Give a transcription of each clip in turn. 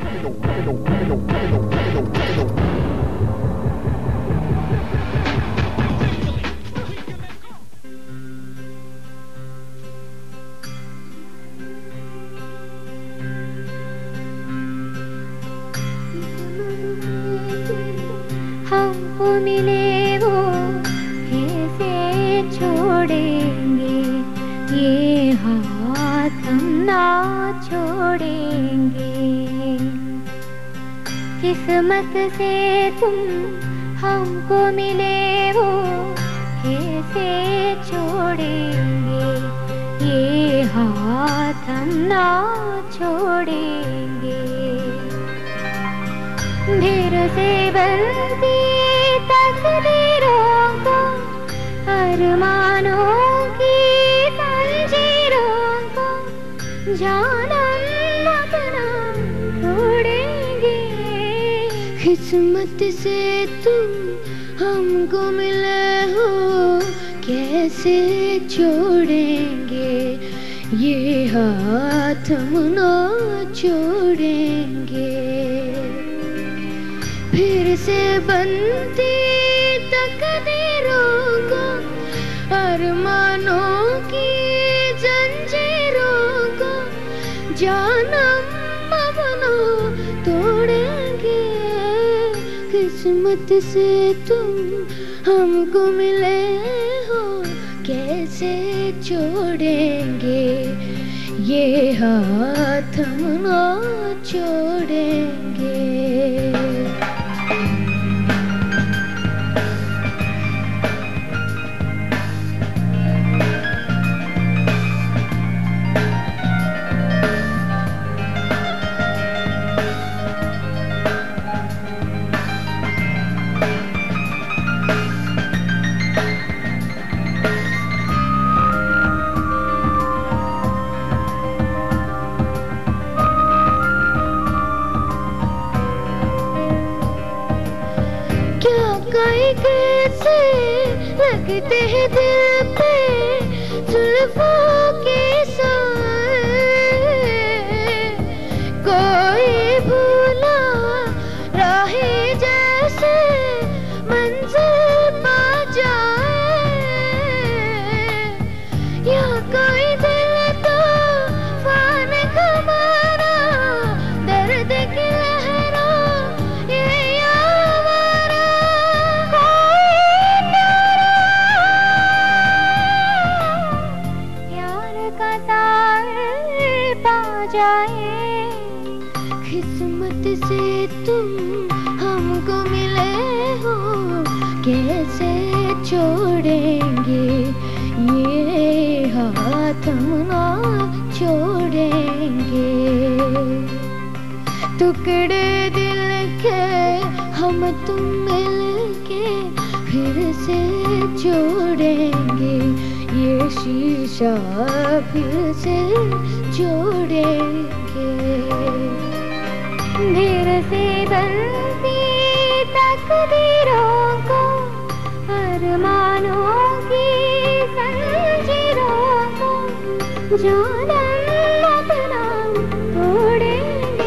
हमको मिले वो कैसे छोड़ेंगे ये हाथ हम ना छोड़ेंगे किस्मत से तुम हमको मिले वो कैसे छोड़ेंगे ये हाथ हम ना छोड़ेंगे फिर से बनती तकदीरों को अरमानों की जंजीरों को जानम अपना तोड़ेंगे किस्मत से तुम हमको मिले हो कैसे छोड़ेंगे ये हाथ हम ना छोड़ेंगे फिर से बनती तकदीरों को अरमानों की जंजीरों को जानम अपना तोड़ेंगे किस्मत से तुम हमको मिले हो कैसे छोड़ेंगे ये हाथ हम ना छोड़ेंगे क्या कोई कैसे लगते हैं दिल पे जुल्फों के साए कोई भूला राहे जैसे मंजिल पा जाए या कोई दिल तो फान कमाना दर्द की लहरों ये यावरा कोई प्यार का तार पा जाए किस्मत से तुम हमको मिले हो कैसे छोड़ेंगे ये हाथ हम ना छोड़ेंगे टुकड़े दिल के हम तुम मिल के फिर से जोड़ेंगे ये शीशा फिर से जोड़ेंगे धीरे से बनती तकदीरों को अरमानों की जंजीरों को जानम अपना तोड़ेंगे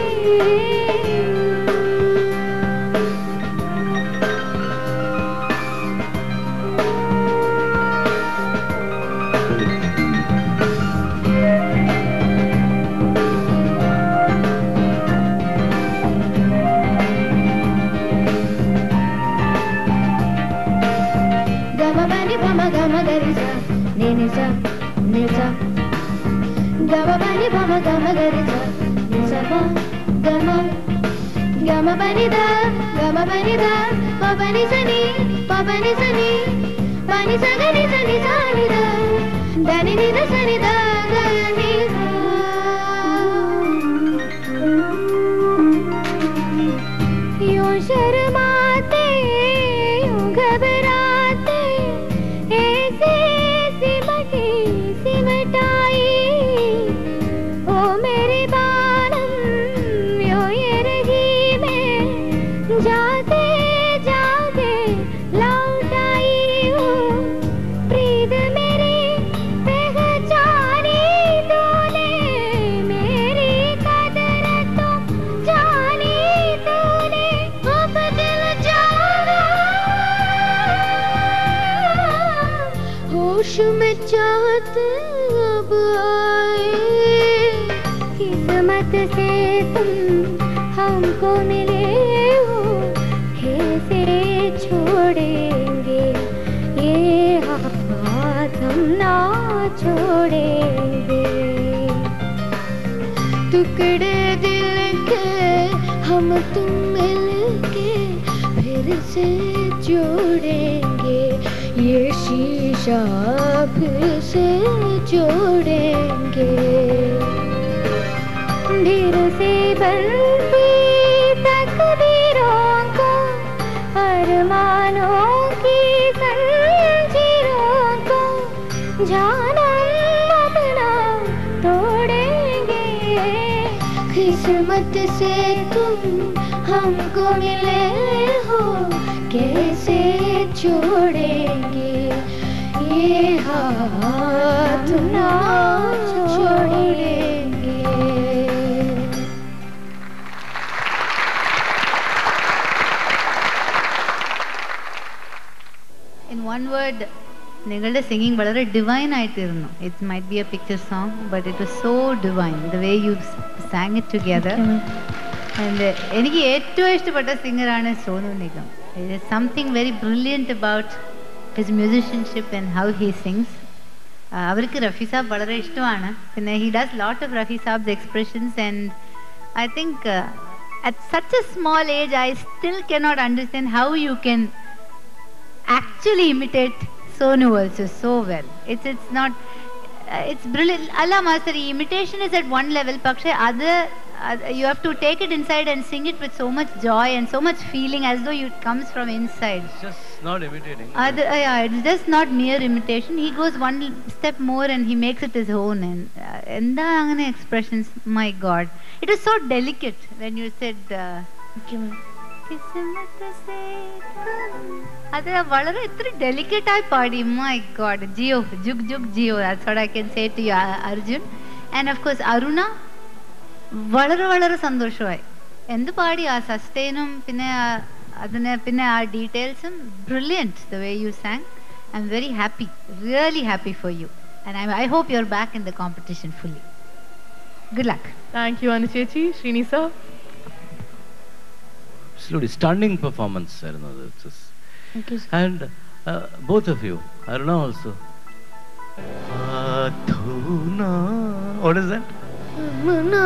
గమ బని భమ గమ గరి స నేని స ని స గమ బని భమ గమ గరి స ని స ప గమ గమ బని ద గమ బని ద ప బని స ని ప బని స ని పని స గని స ని స ని ద దని ని ద స ని ద గ ని यूं शर्माते यूं घबराते ऐसे सिमटी सिमटाई ओ मेरे बालम यूं ये रही में जाते जाते लौट आई हूँ प्रीत मेरी पहचानी तू किस्मत से तुम हमको मिले हो कैसे छोड़ेंगे ये हाथ हम ना छोड़ेंगे टुकड़े दिल के हम तुम मिलके फिर से जोड़ेंगे ये शीशा फिर से जोड़ेंगे धीर से बनती तकदीरों को अरमानों की जंजीरों को जानम अपना तोड़ेंगे किस्मत से तुम हमको मिले हो कैसे छोड़ेंगे ये हाथ ना छोड़ेंगे ഇൻ വൺ വേർഡ് നിങ്ങളുടെ സിംഗിങ് വളരെ ഡിവൈൻ ആയിട്ടിരുന്നു it might be a picture song but it was so divine the way you sang it together and എനിക്ക് ഏറ്റവും ഇഷ്ടപ്പെട്ട സിംഗറാണ് Sonu Nigam it is something very brilliant about his musicianship and how he sings അവർക്ക് റഫി സാബ് വളരെ ഇഷ്ടമാണ് പിന്നെ he does lot of Rafi Saab's expressions and I think at such a small age, I still cannot understand how you can actually imitate Sonu also so well. It's it's not. Uh, it's brilliant. Allah Master, imitation is at one level, പക്ഷേ അത് അത് you have to take it inside and sing it with so much joy and so much feeling as though it comes from inside. It's just not imitating. അത് yeah, it's just not mere imitation. He goes one step more and he makes it his own. And uh, എന്താ അങ്ങനെ expressions? My God, it was so delicate when you said. Uh, കിസ്മത്ത് സേ തും. അത് വളരെ ഇത്ര delicate ആയി പാടി മൈ ഗോഡ് ജിയോ ജുഗ് ജുഗ് ജിയോ that's what I can say to you Arjun and of course Aruna വളരെ വളരെ സന്തോഷമായി എന്ത് പാടി ആ സസ്റ്റൈനും പിന്നെ ആ- അതിന് പിന്നെ ആ ഡീറ്റെയിൽസും brilliant the way you sang I am very happy really happy for you and I I hope you are back in the competition fully good luck Thank you, Anuchechi. Srini sir. Absolutely stunning performance. ആയിരുന്നു അത്. It's just- Thank you, sir. And uh, both of you, Aruna also. Adhuna. What is that? हम ना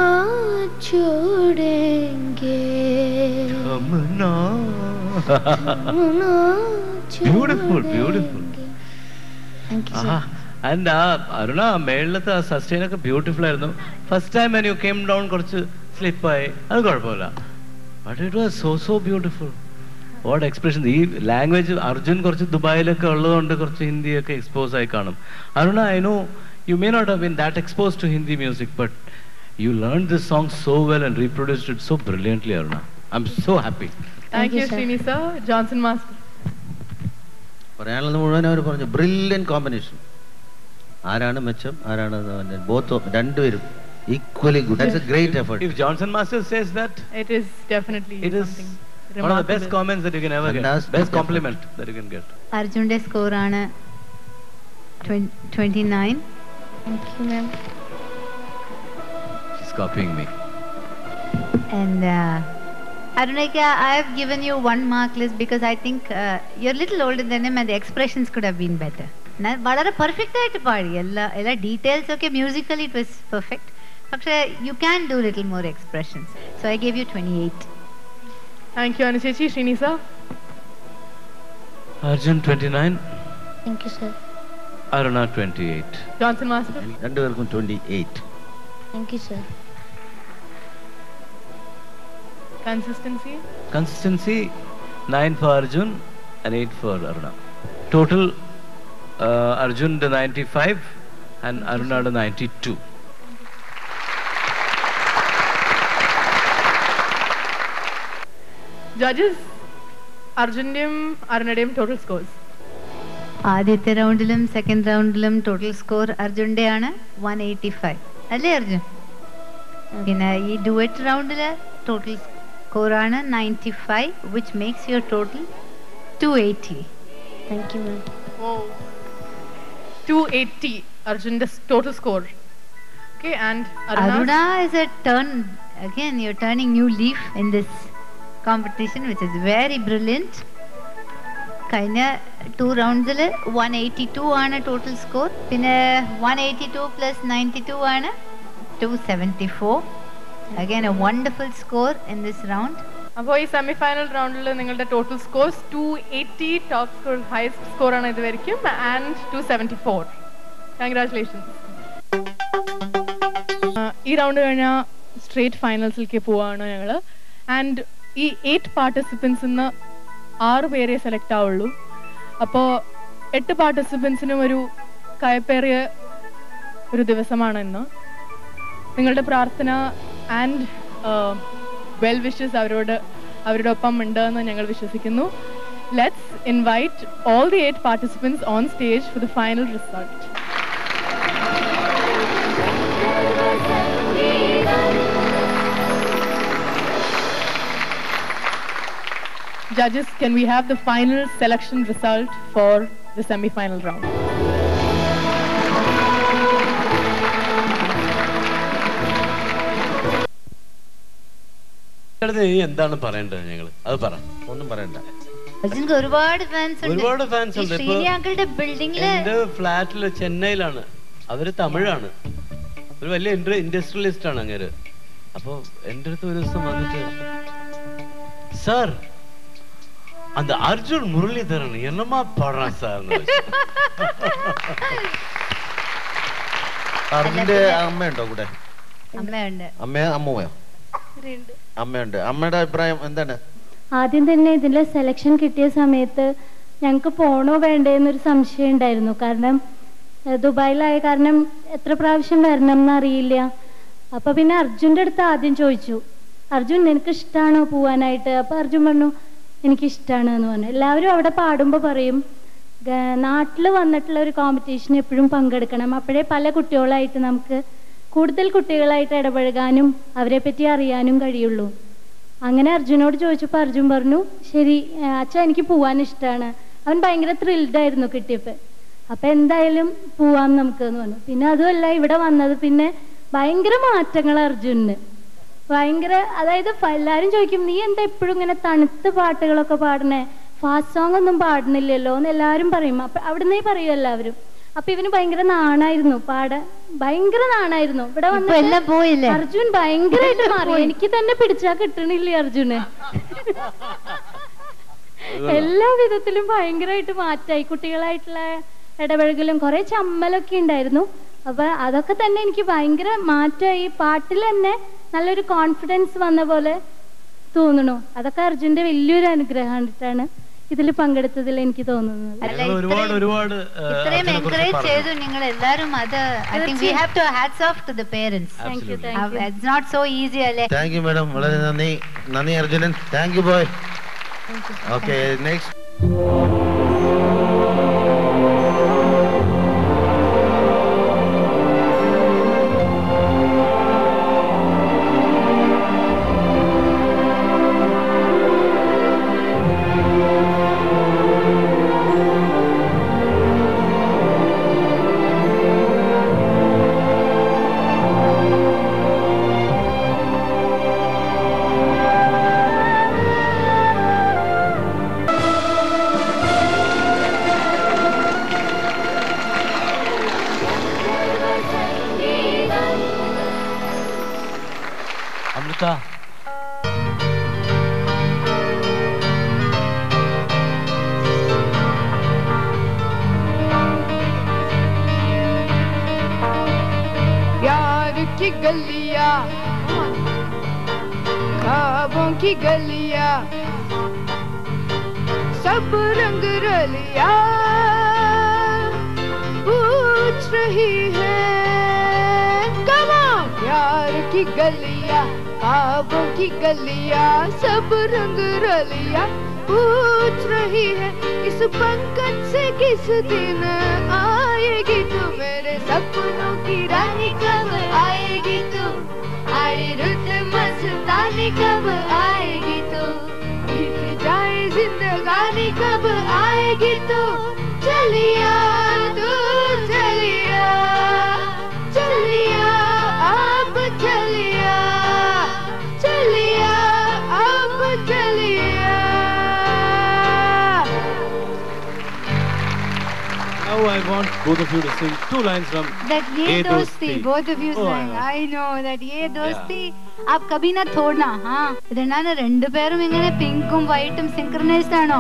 छोड़ेंगे Amna. हम ना Beautiful, beautiful. Thank you, sir. Aaha. And ആ അരുണ മേളിലത്തെ ആ sustain ഒക്കെ ബ്യൂട്ടിഫുൾ ആയിരുന്നു first time when you came down കുറച്ച് സ്ലിപ്പായി അത് കുഴപ്പമില്ല but it was so so beautiful what expression ഈ ലാംഗ്വേജ് അർജുൻ കുറച്ച് ദുബായിലൊക്കെ ഉള്ളതുകൊണ്ട് കുറച്ച് ഹിന്ദിയൊക്കെ എക്സ്പോസ് ആയി കാണും Aruna I know you may not have been that expose to Hindi music but you learn this song so well and reproduced it so brilliantly Aruna I am so happy Thank, you, you, sir. Srini sir. Johnson Master. പറയാനുള്ളത് മുഴുവൻ അവർ പറഞ്ഞു brilliant combination ആരാണ് മെച്ചം ആരാണ് both രണ്ടുപേരും equally good that's a great effort if Johnson master says that It is definitely It is something one of the best remarkable. comments that you can ever get. Fantastic Best effort. compliment that you can get. അർജുൻ്റെ സ്കോറാണ് twenty nine Thank you, ma'am. She's copying me. And uh, Arunaka, I have given you one mark list because I think uh, you're a little older than him and the expressions could have been better. ന- വളരെ perfect ആയിട്ട് പാടി എല്ലാ എല്ലാ details ഒക്കെ musically it was perfect പക്ഷേ you can do little more expressions so I gave you twenty eight Thank you, Anuchechi. Srini sir. Arjun 29, Thank you, sir. Aruna 28. Johnson Master. രണ്ടുപേർക്കും twenty eight Thank you, sir. Consistency. Consistency 9 for Arjun and 8 for Aruna. Total uh, Arjun the 95 and Aruna the 92. Judges. അർജുൻ്റെയും അരുണയുടെയും total scores ആദ്യത്തെ റൗണ്ടിലും second റൗണ്ടിലും total score അർജുൻ്റെയാണ് one eighty five അല്ലേ അർജുൻ പിന്നെ ഈ ഡുവറ്റ് റൗണ്ടില് ടോട്ടൽ സ്കോറാണ് ninety five which makes your total two eighty Thank you, ma'am. Two eighty അർജുൻ്റെ total score okay Okay, and Aruna. Aruna is a turn again. You're turning new leaf in this competition, which is very brilliant. കഴിഞ്ഞ two റൗണ്ട്സിൽ one eighty two ആണ് total score പിന്നെ one eighty two plus ninety two ആണ് two seventy four again a wonderful score in this round അപ്പോൾ ഈ semi final റൗണ്ടിൽ നിങ്ങളുടെ total scores two eighty top score highest score ആണ് ഇതുവരെയും and two seventy four congratulations ഈ round കഴിഞ്ഞാൽ straight ഫൈനൽസിലേക്ക് പോവാണ് ഞങ്ങൾ ആൻഡ് ഈ എയ്റ്റ് പാർട്ടിസിപ്പൻസ് ഇന്ന് ആറ് പേരെ സെലക്ട് ആവുള്ളൂ അപ്പോൾ എട്ട് പാർട്ടിസിപ്പൻസിനും ഒരു കയപ്പേറിയ ഒരു ദിവസമാണ് ഇന്ന് നിങ്ങളുടെ പ്രാർത്ഥന ആൻഡ് വെൽ വിഷസ് അവരോട് അവരുടെ ഒപ്പം ഉണ്ട് എന്ന് ഞങ്ങൾ വിശ്വസിക്കുന്നു let's invite all the eight participants on stage for the final result Judges, can we have the final selection result for the semi-final round? അടുത്ത് നീ എന്താണ് പറയേണ്ടത് ഞങ്ങൾ അത് പറ ഒന്നും പറയണ്ട അർജുൻക്ക് ഒരുപാട് ഫാൻസ് ഉണ്ട് ഒരുപാട് fans ഈ ഉണ്ട്. ഇപ്പൊ ശ്രീനി അങ്കിളുടെ ബിൽഡിംഗില് എന്റെ ഫ്ലാറ്റില് ചെന്നൈയിലാണ് അവര് തമിഴാണ് ഒരു വലിയ ഇൻഡസ്ട്രിയലിസ്റ്റ് ആണ് അങ്ങേര് അപ്പൊ എന്റെ അടുത്ത് ഒരു ദിവസം വന്നിട്ട് സാർ அந்த அர்ஜுன் முரளிதரன் என்னமா பாடுறான் சார் അർജുന്റെ അമ്മയുണ്ടോ കൂടെ അമ്മയുണ്ട് അമ്മയോ അമ്മയോ അമ്മയുണ്ട് അമ്മയുടെ അഭിപ്രായം എന്താണ് ആദ്യം തന്നെ ഇതിലെ സെലക്ഷൻ കിട്ടിയ സമയത്ത് ഞങ്ങൾക്ക് പോണോ വേണ്ടേ എന്നൊരു സംശയം ഉണ്ടായിരുന്നു കാരണം ഏഹ്, ദുബായിലായ കാരണം എത്ര പ്രാവശ്യം വരണം എന്നറിയില്ല അപ്പൊ പിന്നെ അർജുൻ്റെ അടുത്ത് ആദ്യം ചോദിച്ചു അർജുൻ നിനക്ക് ഇഷ്ടമാണോ പോവാനായിട്ട് അപ്പൊ അർജുൻ പറഞ്ഞു എനിക്ക് ഇഷ്ടമാണ് എന്ന് പറഞ്ഞു എല്ലാവരും അവിടെ പാടുമ്പോൾ പറയും നാട്ടിൽ വന്നിട്ടുള്ള ഒരു കോമ്പറ്റീഷൻ എപ്പോഴും പങ്കെടുക്കണം അപ്പോഴേ പല കുട്ടികളായിട്ട് നമുക്ക് കൂടുതൽ കുട്ടികളായിട്ട് ഇടപഴകാനും അവരെ പറ്റി അറിയാനും കഴിയുള്ളൂ അങ്ങനെ അർജുനോട് ചോദിച്ചപ്പോൾ അർജുൻ പറഞ്ഞു ശരി അച്ഛൻ എനിക്ക് പോവാൻ ഇഷ്ടമാണ് അവൻ ഭയങ്കര ത്രിൽഡ് ആയിരുന്നു കിട്ടിയപ്പോൾ അപ്പം എന്തായാലും പോവാം നമുക്ക് എന്ന് പറഞ്ഞു പിന്നെ അതുമല്ല ഇവിടെ വന്നത് പിന്നെ ഭയങ്കര മാറ്റങ്ങൾ അർജുനന് ഭയങ്കര അതായത് ഫ- എല്ലാരും ചോദിക്കും നീ എന്താ എപ്പോഴും ഇങ്ങനെ തണുത്ത പാട്ടുകളൊക്കെ പാടണേ ഫാസ്റ്റ് സോങ് ഒന്നും പാടുന്നില്ലല്ലോ എന്ന് എല്ലാവരും പറയും അപ്പൊ അവിടുന്നേ പറയും എല്ലാവരും അപ്പൊ ഇവന് ഭയങ്കര നാണായിരുന്നു പാടാൻ ഭയങ്കര നാണായിരുന്നു ഇവിടെ ഇപ്പൊ എല്ലാം വന്നിട്ട് പോയില്ലേ അർജുൻ ഭയങ്കരമായിട്ട് മാറി എനിക്ക് തന്നെ പിടിച്ചാ കിട്ടണില്ലേ അർജുന് എല്ലാ വിധത്തിലും ഭയങ്കരമായിട്ട് മാറ്റായി കുട്ടികളായിട്ടുള്ള ഇടപഴകലും കുറെ ചമ്മലൊക്കെ ഉണ്ടായിരുന്നു അപ്പൊ അതൊക്കെ തന്നെ എനിക്ക് ഭയങ്കര മാറ്റമായി പാട്ടിൽ തന്നെ നല്ലൊരു കോൺഫിഡൻസ് വന്ന പോലെ തോന്നുന്നു അതൊക്കെ അർജുന്റെ വലിയൊരു അനുഗ്രഹമായിട്ടാണ് ഇതിൽ പങ്കെടുത്തതിൽ എനിക്ക് തോന്നുന്നത് അല്ല, ഞങ്ങൾ ഒരുപാട് ഇത്രയും- ഒരുപാട് ആ, ഇത്രയും അർജുനെ കുറിച്ച് എൻകറേജ് പറഞ്ഞു. ചെയ്തു നിങ്ങൾ എല്ലാവരും അത് I think we have to hats off to the parents thank you Absolutely. Thank you it's not so easy അല്ലേ താങ്ക് യു മാഡം വളരെ നന്ദി നന്ദി Arjunan thank you boy okay next Amrita प्यार की गलियां ख्वाबों की गलियां सब रंग रलिया पूछ रही है कमा प्यार की गलियां ख्वाबों की गलियां सब रंग रलिया पूछ रही है इस पंकज से किस दिन आएगी तू मेरे सपनों की रानी कब आएगी तू आए रुत मस्तानी कब आएगी तू बीत जाए जिंदगानी कब आएगी तू चलिया तू चलिया चलिया want both of you to sing two lines from That ye Ye dosti, Dosti. both of you Oh, I sang. know. I know that ye dosti. आप कभी ना छोड़ना हाँ ഇതെന്നാണ് രണ്ടുപേരും ഇങ്ങനെ പിങ്കും വൈറ്റും സിങ്ക്രണൈസ്ഡ് ആണോ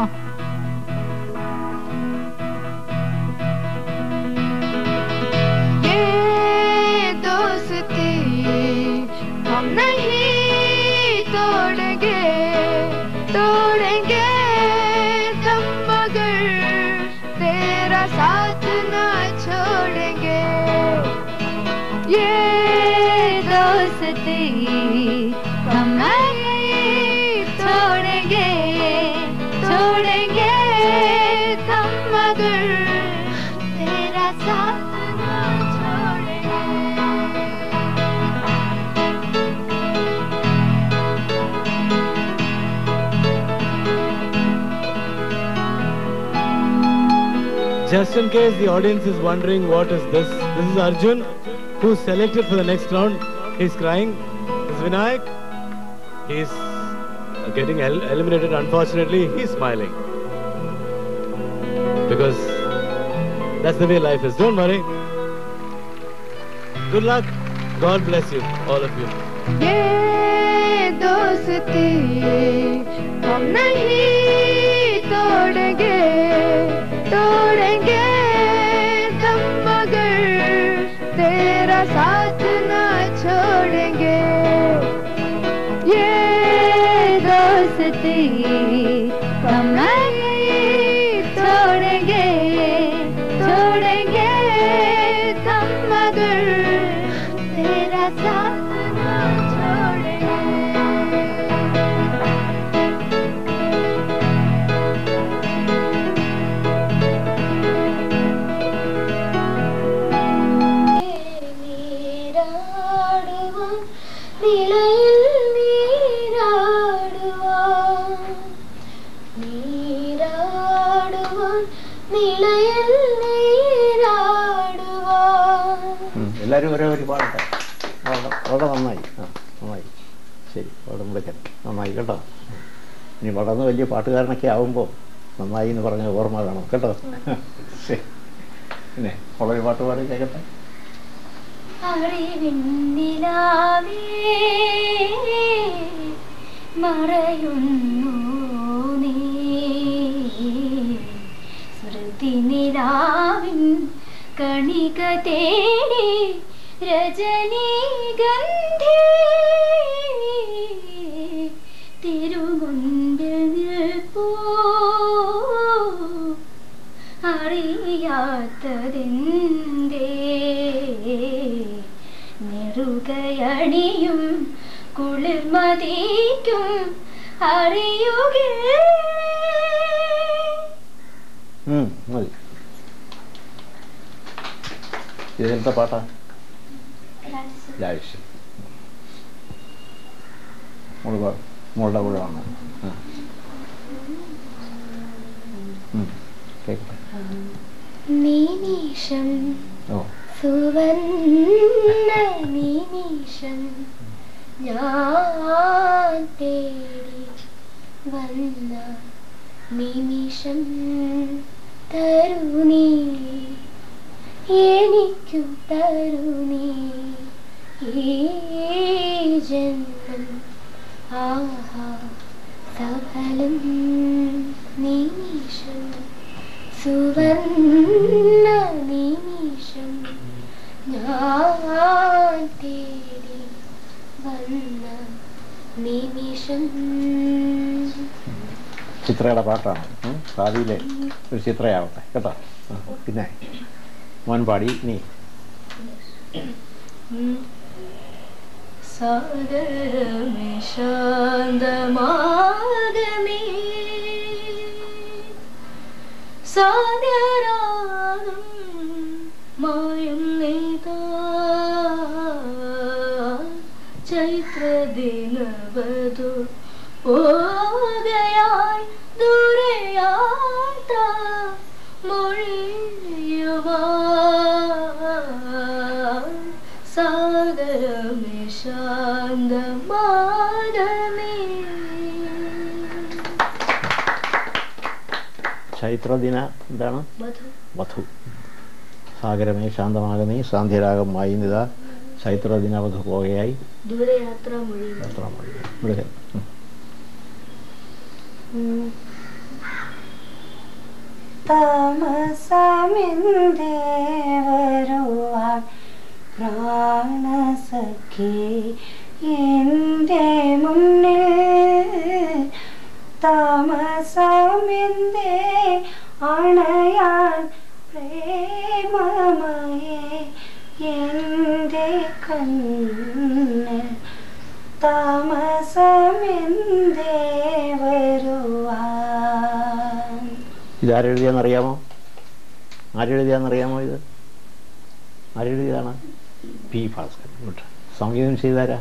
ये दोस्ती हम नहीं तोड़ेंगे तोड़ेंगे दम मगर तेरा साथ ना छोड़ेंगे ये दोस्ती हम नहीं छोड़ेंगे छोड़ेंगे हम मगर तेरा साथ ना छोड़ेंगे Just in case the audience is wondering what is this, this is Arjun, who's selected for the next round. He's crying. This is Vinayak. He's uh, getting el- eliminated. Unfortunately, he's smiling because that's the way life is. Don't worry. Good luck. God bless you, all of you. ये दोस्ती हम नहीं तोड़ेंगे तोड़ेंगे दम मगर तेरा साथ ना छोड़ेंगे ये दोस्ती हम नहीं छोड़ेंगे छोड़ेंगे हम मगर तेरा साथ ना छोड़ेंगे നീരാടുവാൻ നിലയിൽ നീരാടുവാൻ നീരാടുവാൻ നിലയിൽ നീരാടുവാൻ എല്ലാവരും ഓരോ ഒരു പാടട്ടെ വളരെ വളരെ നന്നായി ആ നന്നായി ശരി വളരെ മിടുക്കൻ നന്നായി കേട്ടോ ഇനി വളർന്ന് വലിയ പാട്ടുകാരനൊക്കെ ആവുമ്പോൾ നന്നായി എന്ന് പറഞ്ഞ ഓർമ്മ വേണം കേട്ടോ ശരി പിന്നെ വളരെ പാട്ട് പാടി കേൾക്കട്ടെ അറിവിന്നിലാവേ മറയുന്നു നീ സ്മൃതി നിലാവിൻ കണിക തേടി രജനീഗന്ധി തിരുമുൻപിൽ നിൽപ്പൂ അറിയാത്തതെന്തേ നെറുകയണിയും കുളിർമതിക്കും അറിയുകേ ഉം, മതി ഇതിലത്തെ പാട്ടാ ലാവിഷ്യം മോള് പാ- മോളുടെ കൂടെ വന്നു ആ ഉം, കേൾക്കട്ടെ നിമിഷം ഓ സുവർണ്ണ നിമിഷം ഞാൻ തേടി വന്ന നിമിഷം തരുണി എനിക്കു തരുണി ഈ ജന്മം ആഹാ സഫലം നിമിഷം സുവർണ്ണ നിമിഷം ഞാൻ തേടി വന്ന നിമിഷം ചിത്രയുടെ പാട്ടാണ് ഉം, ഭാവിയിലെ ഒരു ചിത്രയാവട്ടെ കേട്ടോ ആ, പിന്നെ മോൻ പാടി നീ സാഗരമേ ശാന്തമാകമേ സാധ്യരാഗം മായം നെയ്താ ചൈത്രദിനവധു പോകയായി ദൂരയാത്ര മൊഴിയുവാൻ സാഗരമേ ശാന്തമാകമേ ചൈത്രദിന എന്താണ് മധു വധു സാഗരമേ ശാന്തമാകുന്നേ സാന്ധ്യരാഗം വായുന്നിത ചൈത്ര ദിനവധ പോകയായി ദൂരയാത്ര മൊഴി യാത്ര മൊഴി ഇവിടെ ഉം. താമസമെന്തേ വരുവാൻ പ്രാണസഖി എൻ്റെ മുന്നിൽ താമസമെന്തേ അണയാൻ പ്രേമമയേ എൻ്റെ കണ്ണിൽ താമസമെന്തേ വരുവാൻ ഇതാരെഴുതിയാന്നറിയാമോ ആരെഴുതിയാന്നറിയാമോ ഇത് ആരെഴുതിയതാണ് പി ഭാസ്കരൻ ഗുഡ് സംഗീതം ചെയ്താരാ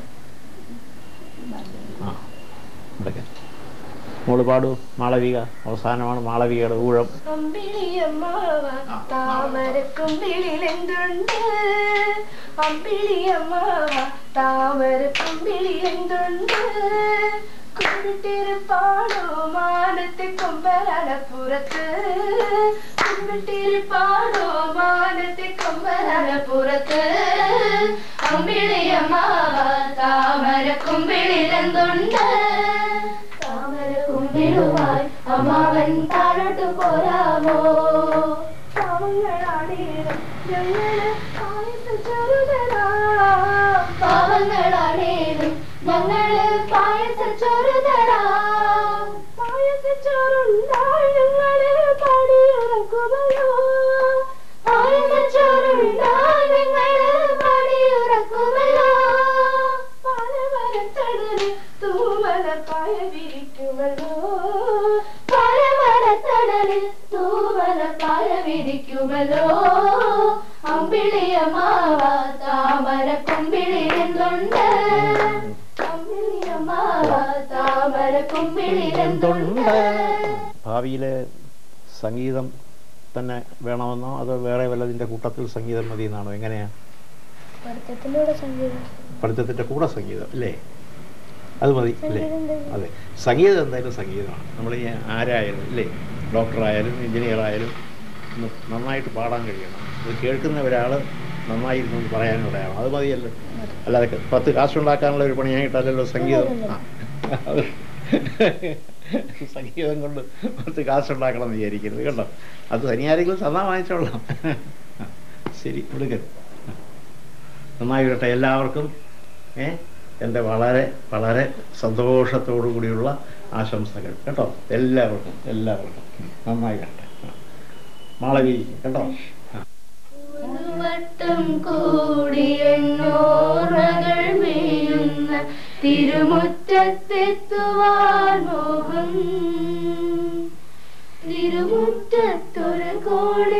ആ ഇവിടെ മോള് പാടൂ മാളവിക അവസാനമാണ് മാളവികയുടെ ഊഴം അമ്പിളിയമ്മാവ താമരക്കുമ്പിളിലെന്തുണ്ട് അമ്പിളിയമ്മാവ താമരക്കുമ്പിളിലെന്തുണ്ട് കുമ്പിട്ടിരുപ്പാടോ മാനത്തെ കൊമ്പലപ്പുറത്ത് കുമ്പിട്ടിരുപ്പാടോ മാനത്തെ കൊമ്പലപ്പുറത്ത് അമ്പിളിയമ്മാവ താമരക്കുമ്പിളിലെന്തുണ്ട് താമരക്കുമ്പിളുമായി അമ്മാവൻ താഴോട്ട് പോരാമോ പാവങ്ങളാണേലും ഞങ്ങള് പായസം ചെറുതരാം പാവങ്ങളാണേലും ഞങ്ങള് പായസം ചെറുതരാം പായസച്ചോറുണ്ടാൽ ഞങ്ങള് പടിയുറക്കുമല്ലോ പായസച്ചോറുണ്ടാൽ ഞങ്ങള് പടിയുറക്കുമല്ലോ പാലമരത്തണല് തൂമലപ്പായ വിരിക്കുമല്ലോ പാലമരത്തണല് തൂമലപ്പായ വിരിക്കുമല്ലോ അമ്പിളിയമാവ താമര കുമ്പിളി എന്തുണ്ട് അമ്പിളിയമാവ താമര കുമ്പിളി എന്തുണ്ട് ഭാവിയിലെ സംഗീതം തന്നെ വേണമെന്നോ അതോ വേറെ വല്ലതിൻ്റെ കൂട്ടത്തിൽ സംഗീതം മതി എന്നാണോ എങ്ങനെയാ പഠിത്തത്തിലൂടെ സംഗീതം പഠിത്തത്തിൻ്റെ കൂടെ സംഗീതം അല്ലേ അത് മതി അല്ലേ അതെ സംഗീതം എന്തായാലും സംഗീതമാണ് നമ്മൾ ഈ ആരായാലും അല്ലേ ഡോക്ടറായാലും എഞ്ചിനീയർ ആയാലും ഒന്ന് നന്നായിട്ട് പാടാൻ കഴിയണം ഇത് കേൾക്കുന്ന ഒരാൾ നന്നായിരുന്നു എന്ന് പറയാനും ഇടയാവണം അത് മതിയല്ലോ അല്ലാതെ പത്ത് കാശുണ്ടാക്കാനുള്ള ഒരു പണിയായിട്ടല്ലല്ലോ സംഗീതം ആ അത് സംഗീതം കൊണ്ട് പത്ത് കാശുണ്ടാക്കണം എന്ന് വിചാരിക്കരുത് കേട്ടോ അത് തനിയാരെങ്കിലും തന്നാ വാങ്ങിച്ചോളാം ശരി കൊടുക്കരുത് നന്നായി വരട്ടെ എല്ലാവർക്കും ഏ എൻ്റെ വളരെ വളരെ സന്തോഷത്തോടു കൂടിയുള്ള ആശംസകൾ കേട്ടോ എല്ലാവർക്കും എല്ലാവർക്കും നന്നായി വരട്ടെ ആ. മാളവി കേട്ടോ ഒരു വട്ടം കൂടി എണ്ണോർമകൾ വീഴുന്ന തിരുമുറ്റത്തെത്തുവാൻ മോഹം തിരുമുറ്റത്തൊരു കോടി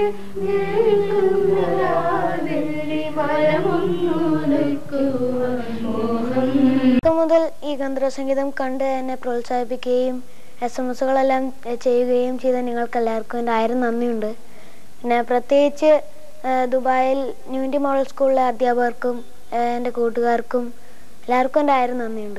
വെള്ളി മരമൊന്നുലയ്ക്കുവാൻ മോഹം തുടക്കം മുതൽ ഈ ഗന്ധർവസംഗീതം കണ്ട് എന്നെ പ്രോത്സാഹിപ്പിക്കുകയും എസ് എം എസുകളെല്ലാം ചെയ്യുകയും ചെയ്ത നിങ്ങൾക്ക് എല്ലാവർക്കും എൻ്റെ ആയിരം നന്ദിയുണ്ട് പിന്നെ പ്രത്യേകിച്ച് ആ, ദുബായിൽ ന്യൂൻറ്റി മോഡൽ സ്കൂളിലെ അധ്യാപകർക്കും ആ, എൻ്റെ കൂട്ടുകാർക്കും എല്ലാവർക്കും എൻ്റെ ആയിരം നന്ദിയുണ്ട്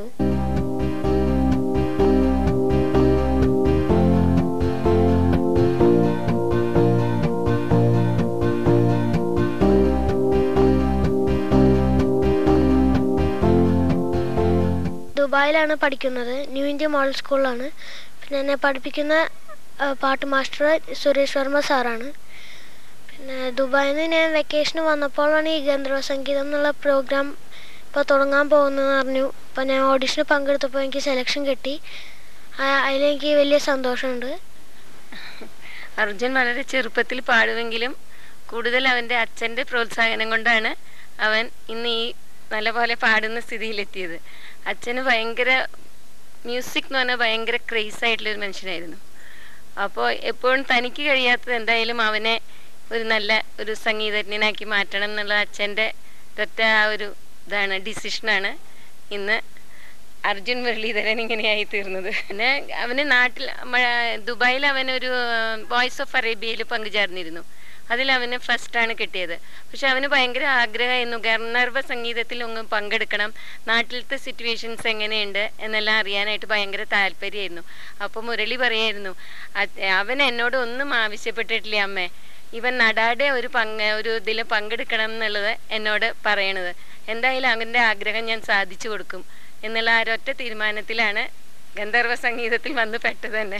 ദുബായിലാണ് പഠിക്കുന്നത് ന്യൂ ഇന്ത്യ മോഡൽ സ്കൂളിലാണ് പിന്നെ എന്നെ പഠിപ്പിക്കുന്ന ആ, പാട്ട് മാസ്റ്റർ സുരേഷ് വർമ്മ സാറാണ് പിന്നെ ദുബായിൽ നിന്ന് ഞാൻ വെക്കേഷന് വന്നപ്പോഴാണ് ഈ ഗന്ധർവ സംഗീതം എന്നുള്ള പ്രോഗ്രാം ഇപ്പോൾ തുടങ്ങാൻ പോകുന്നതെന്ന് അറിഞ്ഞു അപ്പോൾ ഞാൻ ഓഡിഷന് പങ്കെടുത്തപ്പോൾ എനിക്ക് സെലക്ഷൻ കിട്ടി ആ- അതിലെനിക്ക് വലിയ സന്തോഷമുണ്ട് അർജുൻ വളരെ ചെറുപ്പത്തിൽ പാടുമെങ്കിലും കൂടുതൽ അവൻ്റെ അച്ഛൻ്റെ പ്രോത്സാഹനം കൊണ്ടാണ് അവൻ ഇന്ന് ഈ നല്ലപോലെ പാടുന്ന സ്ഥിതിയിലെത്തിയത് അച്ഛന് ഭയങ്കര മ്യൂസിക് എന്ന് പറഞ്ഞാൽ ഭയങ്കര ക്രേസ് ആയിട്ടുള്ളൊരു മനുഷ്യനായിരുന്നു അപ്പോൾ എപ്പോഴും തനിക്ക് കഴിയാത്തത് എന്തായാലും അവനെ ഒരു നല്ല ഒരു സംഗീതജ്ഞനാക്കി മാറ്റണം എന്നുള്ള അച്ഛൻ്റെ ഒറ്റ ആ ഒരു ഇതാണ് ഡിസിഷനാണ് ഇന്ന് അർജുൻ മുരളീധരൻ ഇങ്ങനെയായി തീർന്നത് പിന്നെ അവന് നാട്ടിൽ മ- ദുബായിൽ അവനൊരു വോയിസ് ഓഫ് അറേബ്യയിൽ പങ്കുചേർന്നിരുന്നു അതിൽ അവന് ഫസ്റ്റാണ് കിട്ടിയത് പക്ഷെ അവന് ഭയങ്കര ആഗ്രഹമായിരുന്നു ഗർണർവ സംഗീതത്തിൽ ഒന്ന് പങ്കെടുക്കണം നാട്ടിലത്തെ സിറ്റുവേഷൻസ് എങ്ങനെയുണ്ട് എന്നെല്ലാം അറിയാനായിട്ട് ഭയങ്കര താല്പര്യമായിരുന്നു അപ്പോൾ മുരളി പറയായിരുന്നു "അത് അവൻ എന്നോട് ഒന്നും ആവശ്യപ്പെട്ടിട്ടില്ല അമ്മേ ഇവൻ നടാടെ ഒരു പങ്ക് ഒരു ഇതിൽ പങ്കെടുക്കണം എന്നുള്ളത് എന്നോട് പറയണത് എന്തായാലും അവൻ്റെ ആഗ്രഹം ഞാൻ സാധിച്ചു കൊടുക്കും എന്നുള്ള ആ ഒരൊറ്റ തീരുമാനത്തിലാണ് ഗന്ധർവ സംഗീതത്തിൽ വന്ന് പെട്ടത് തന്നെ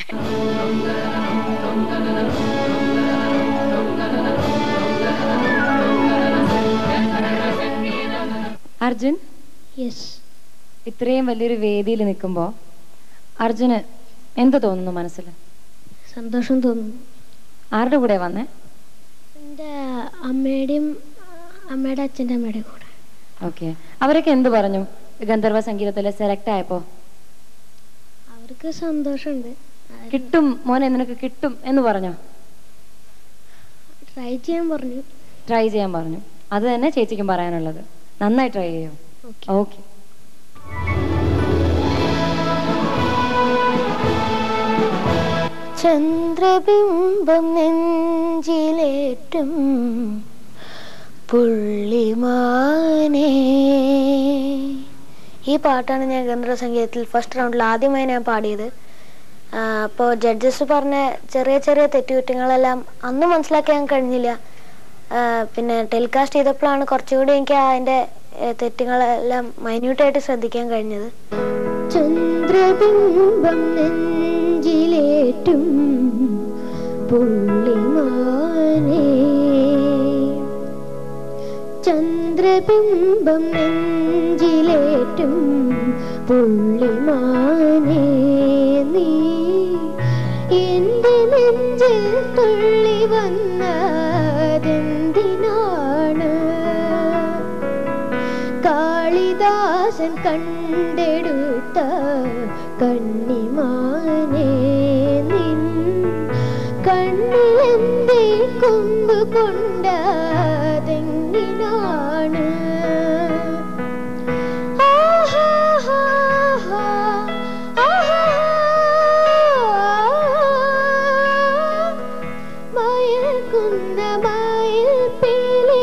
അർജുൻ യെസ് ഇത്രയും വലിയൊരു വേദിയിൽ നിൽക്കുമ്പോൾ അർജുന് എന്ത് തോന്നുന്നു മനസ്സിൽ സന്തോഷം തോന്നുന്നു ആരുടെ കൂടെ വന്നേ എൻ്റെ അമ്മയുടെയും അമ്മയുടെ അച്ഛൻ്റെ അമ്മയുടെയും കൂടെ ഓക്കെ അവരൊക്കെ എന്ത് പറഞ്ഞു ഗന്ധർവ സംഗീതത്തിൽ സെലക്ട് ആയപ്പോ അവർക്ക് സന്തോഷമുണ്ട് കിട്ടും മോനെ നിനക്ക് കിട്ടും എന്ന് പറഞ്ഞോ ട്രൈ ചെയ്യാൻ പറഞ്ഞു ട്രൈ ചെയ്യാൻ പറഞ്ഞു അത് തന്നെ ചേച്ചിക്കും പറയാനുള്ളത് നന്നായി ട്രൈ ചെയ്യോ ഓക്കെ ചന്ദ്രബിംബം നെഞ്ചിലേറ്റും പുള്ളിമാനേ ഈ പാട്ടാണ് ഞാൻ ഗന്ധർവ സംഗീതത്തിൽ ഫസ്റ്റ് റൗണ്ടിൽ ആദ്യമായി ഞാൻ പാടിയത് അപ്പോൾ ജഡ്ജസ് പറഞ്ഞ ചെറിയ ചെറിയ തെറ്റുകുറ്റങ്ങളെല്ലാം അന്ന് മനസ്സിലാക്കാൻ കഴിഞ്ഞില്ല ആ, പിന്നെ ടെലികാസ്റ്റ് ചെയ്തപ്പോഴാണ് കുറച്ചുകൂടി എനിക്ക് അതിൻ്റെ ഏ, തെറ്റുകളെല്ലാം മൈന്യൂട്ടായിട്ട് ശ്രദ്ധിക്കാൻ കഴിഞ്ഞത് ചന്ദ്രബിംബം നെഞ്ചിലേറ്റും പുള്ളിമാനേ ചന്ദ്രബിംബം നെഞ്ചിലേറ്റും പുള്ളിമാനേ നീ എന്റെ നെഞ്ചിൽ തുള്ളി വന്നതെന്തിനാണ് കാളിദാസൻ കണ്ടെടുത്ത കണ്ണിമാനേ നിൻ കണ്ണിലെന്തേ കൊമ്പ് കൊണ്ടതെങ്ങിനാണ് ആഹാഹാഹാ, ആഹാ. മയക്കുന്ന മയിൽ പീലി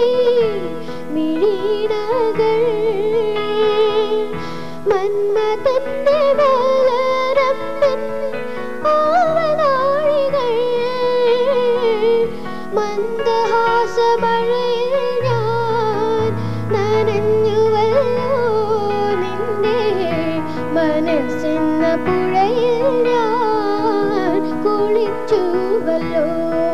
മിഴിനകൾ മന്മതന്റെ വളരപ്പിൻ ആവനാഴികൾ മന്ദഹാസമഴയിൽ ഞാൻ നനഞ്ഞുവല്ലോ നിന്റെ മനസ്സെന്ന പുഴയിൽ ഞാൻ കുളിച്ചുവല്ലോ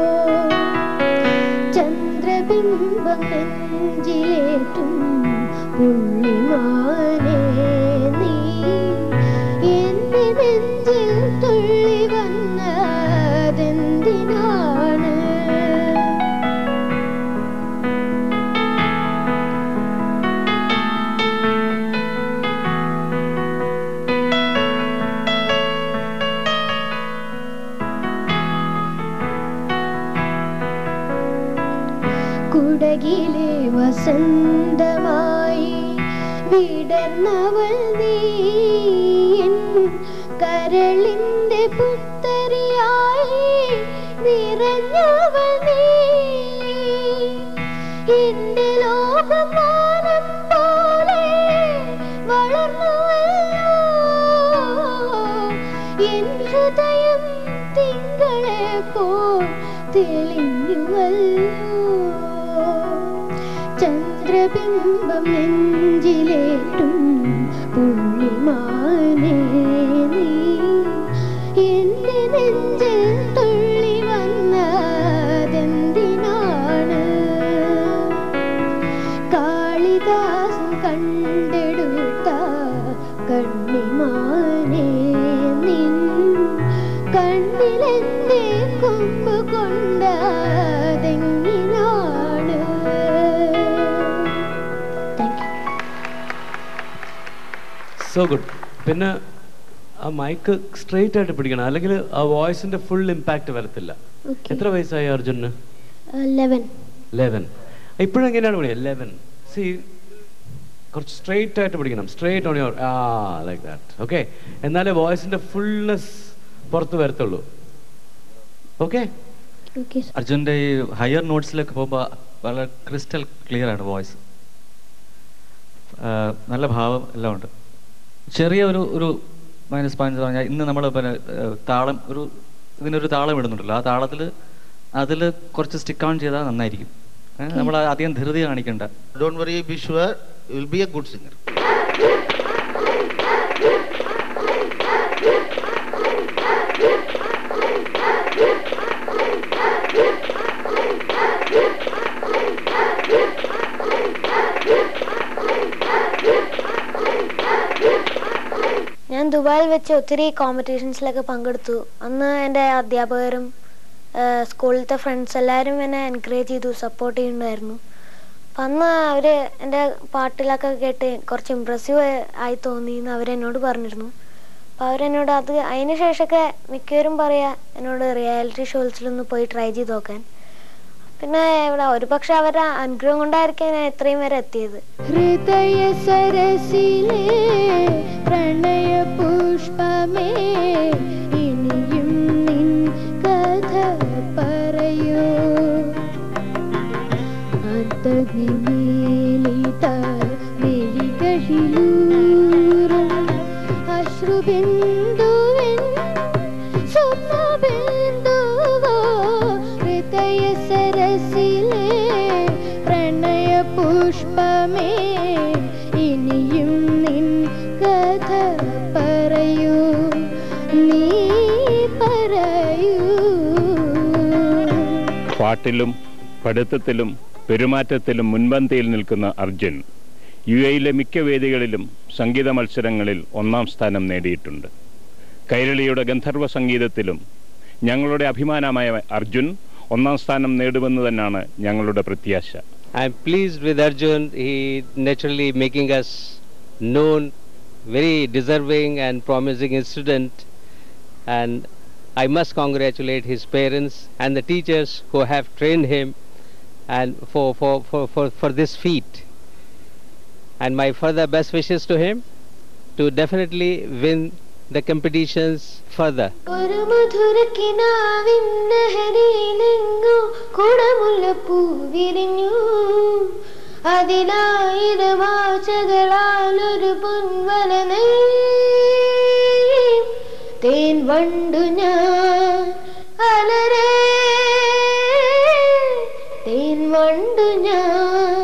ചന്ദ്രബിംബം നെഞ്ചിലേറ്റും പുള്ളിമാനേ നീ എന്റെ നെഞ്ചിൽ തുള്ളി വന്നതെന്തിനാണ് കുടകിലെ വസന്തമായി വിടർന്നവൾ നീ എൻ കരളിന്റെ പുത്തരിയായി നിറഞ്ഞവൾ നീ എന്റെ ലോകമാനം പോലെ വളർന്നുവല്ലോ എൻ ഹൃദയം തിങ്കളെ പോൽ തെളിഞ്ഞുവല്ലോ ചന്ദ്രബിംബം നെഞ്ചിലേറ്റും പുള്ളിമാനേ നീ എന്റെ നെഞ്ചിൽ തുള്ളി വന്നതെന്തിനാണ് കാളിദാസൻ കണ്ടെടുത്ത കണ്ണിമാനേ നിൻ കണ്ണിലെന്റെ കൊമ്പ് കൊണ്ടതെങ്ങിനാണ് സോ ഗുഡ് പിന്നെ ആ മൈക്ക് സ്ട്രെയിറ്റ് ആയിട്ട് പിടിക്കണം അല്ലെങ്കിൽ ആ വോയിസിന്റെ ഫുൾ ഇമ്പാക്ട് വരത്തില്ല Okay. എത്ര വയസ്സായി അർജുന് ലെവൻ ലെവൻ ഇപ്പോഴെങ്ങനെയാണ് പിടിക്കുക ലെവൻ സി കുറച്ച് സ്ട്രെയിറ്റ് ആയിട്ട് പിടിക്കണം straight on your ah like that okay എന്നാലേ വോയിസിന്റെ ഫുൾനെസ് പുറത്ത് വരത്തുള്ളൂ ഓക്കെ ഓക്കെ അർജുൻ്റെ ഈ ഹയർ നോട്ട്സിലൊക്കെ പോകുമ്പോൾ വളരെ ക്രിസ്റ്റൽ ക്ലിയർ ആണ് വോയിസ് നല്ല ഭാവം എല്ലാം ഉണ്ട് ചെറിയ ഒരു ഒരു മൈനസ് പോയിന്റ് പറഞ്ഞാൽ ഇന്ന് നമ്മൾ പിന്നെ ഏഹ്, താളം ഒരു ഇതിനൊരു താളം ഇടുന്നുണ്ടല്ലോ ആ താളത്തിൽ അതിൽ കുറച്ച് സ്റ്റിക്ക് ഓൺ ചെയ്താൽ നന്നായിരിക്കും നമ്മൾ അധികം ധൃതി കാണിക്കണ്ട Don't worry, be sure you will be a good singer. ഞാൻ ദുബായിൽ വെച്ച് ഒത്തിരി കോമ്പറ്റീഷൻസിലൊക്കെ പങ്കെടുത്തു അന്ന് എൻ്റെ അധ്യാപകരും ആ, സ്കൂളിലത്തെ ഫ്രണ്ട്സ് എല്ലാവരും എന്നെ എൻകറേജ് ചെയ്തു സപ്പോർട്ട് ചെയ്യുന്നുണ്ടായിരുന്നു അപ്പം അന്ന് അവർ എൻ്റെ പാട്ടിലൊക്കെ കേട്ട് കുറച്ച് ഇമ്പ്രസീവ് ആയി തോന്നി എന്ന് അവരെന്നോട് പറഞ്ഞിരുന്നു അപ്പോൾ അവരെന്നോട് അത് അതിന് ശേഷമൊക്കെ മിക്കവരും പറയാ എന്നോട് റിയാലിറ്റി ഷോസിലൊന്ന് പോയി ട്രൈ ചെയ്ത് നോക്കാൻ പിന്നെ ഇവിടെ ഒരു പക്ഷെ അവരുടെ അനുഗ്രഹം കൊണ്ടായിരിക്കും ഞാൻ ഇത്രയും വരെ എത്തിയത് ഹൃദയ സരസിലെ പ്രണയ പുഷ്പമേ ഇനിയും നിൻ കഥ പറയൂ അന്തനിമേലിത മിഴികളിലൂറും അശ്രുബിന്ദുവിൻ സ്വപ്നബിന്ദുവോ ഹൃദയ സരസിലെ പ്രണയ പുഷ്പമേ ഇനിയും നിൻ കഥ പറയൂ നീ പറയൂ പാട്ടിലും പഠിത്തത്തിലും പെരുമാറ്റത്തിലും മുൻപന്തിയിൽ നിൽക്കുന്ന അർജുൻ യു എയിലെ മിക്ക വേദികളിലും സംഗീത മത്സരങ്ങളിൽ ഒന്നാം സ്ഥാനം നേടിയിട്ടുണ്ട് കൈരളിയുടെ ഗന്ധർവ സംഗീതത്തിലും ഞങ്ങളുടെ അഭിമാനമായ അർജുൻ ഒന്നാം സ്ഥാനം നേടുമെന്ന് തന്നെയാണ് ഞങ്ങളുടെ പ്രത്യാശ I'm pleased with Arjun. He naturally making us known, very deserving and promising student. And I must congratulate his parents and the teachers who have trained him and for, for, for, for, for this feat. And my further best wishes to him to definitely win the competitions further. ഒരു മധുരക്കിനാവിൻ ലഹരിയിലെങ്ങോ കുടമുള്ള പൂവിരിഞ്ഞു അതിലായിരം ആശകളാൽ ഒരു പൊൻവല നെയ്യും. തേൻ വണ്ടു ഞാൻ അലരേ തേൻ വണ്ടു ഞാൻ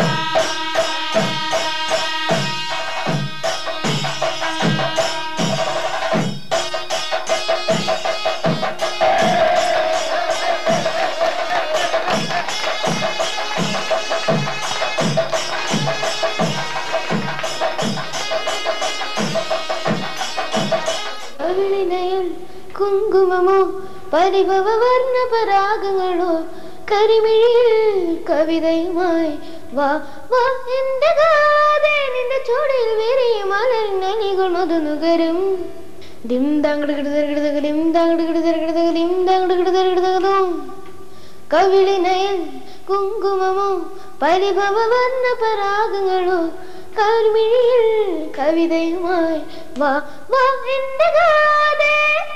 കവിളിനയിൽ കുങ്കുമമോ പരിഭവ വർണ്ണ പരാഗങ്ങളോ കരിമിഴിയിൽ കവിതയുമായി വാ വാ എന്റെ ഗാതെ നിന്റെ ചൂടിൽ വിരിയും മലരിനലികൾ മധുനുകരും ദിം താങ്കട് കിടതരകിടതക ദിം താങ്കട് കിടതരകിടതക ദിം താങ്കട് കിടതരകിടതകതും കവിളിനയിൽ കുങ്കുമമോ പരിഭവ വർണ്ണ പരാഗങ്ങളോ കരിമിഴിയിൽ കവിതയുമായി വാ വാ എന്റെ ഗാതെ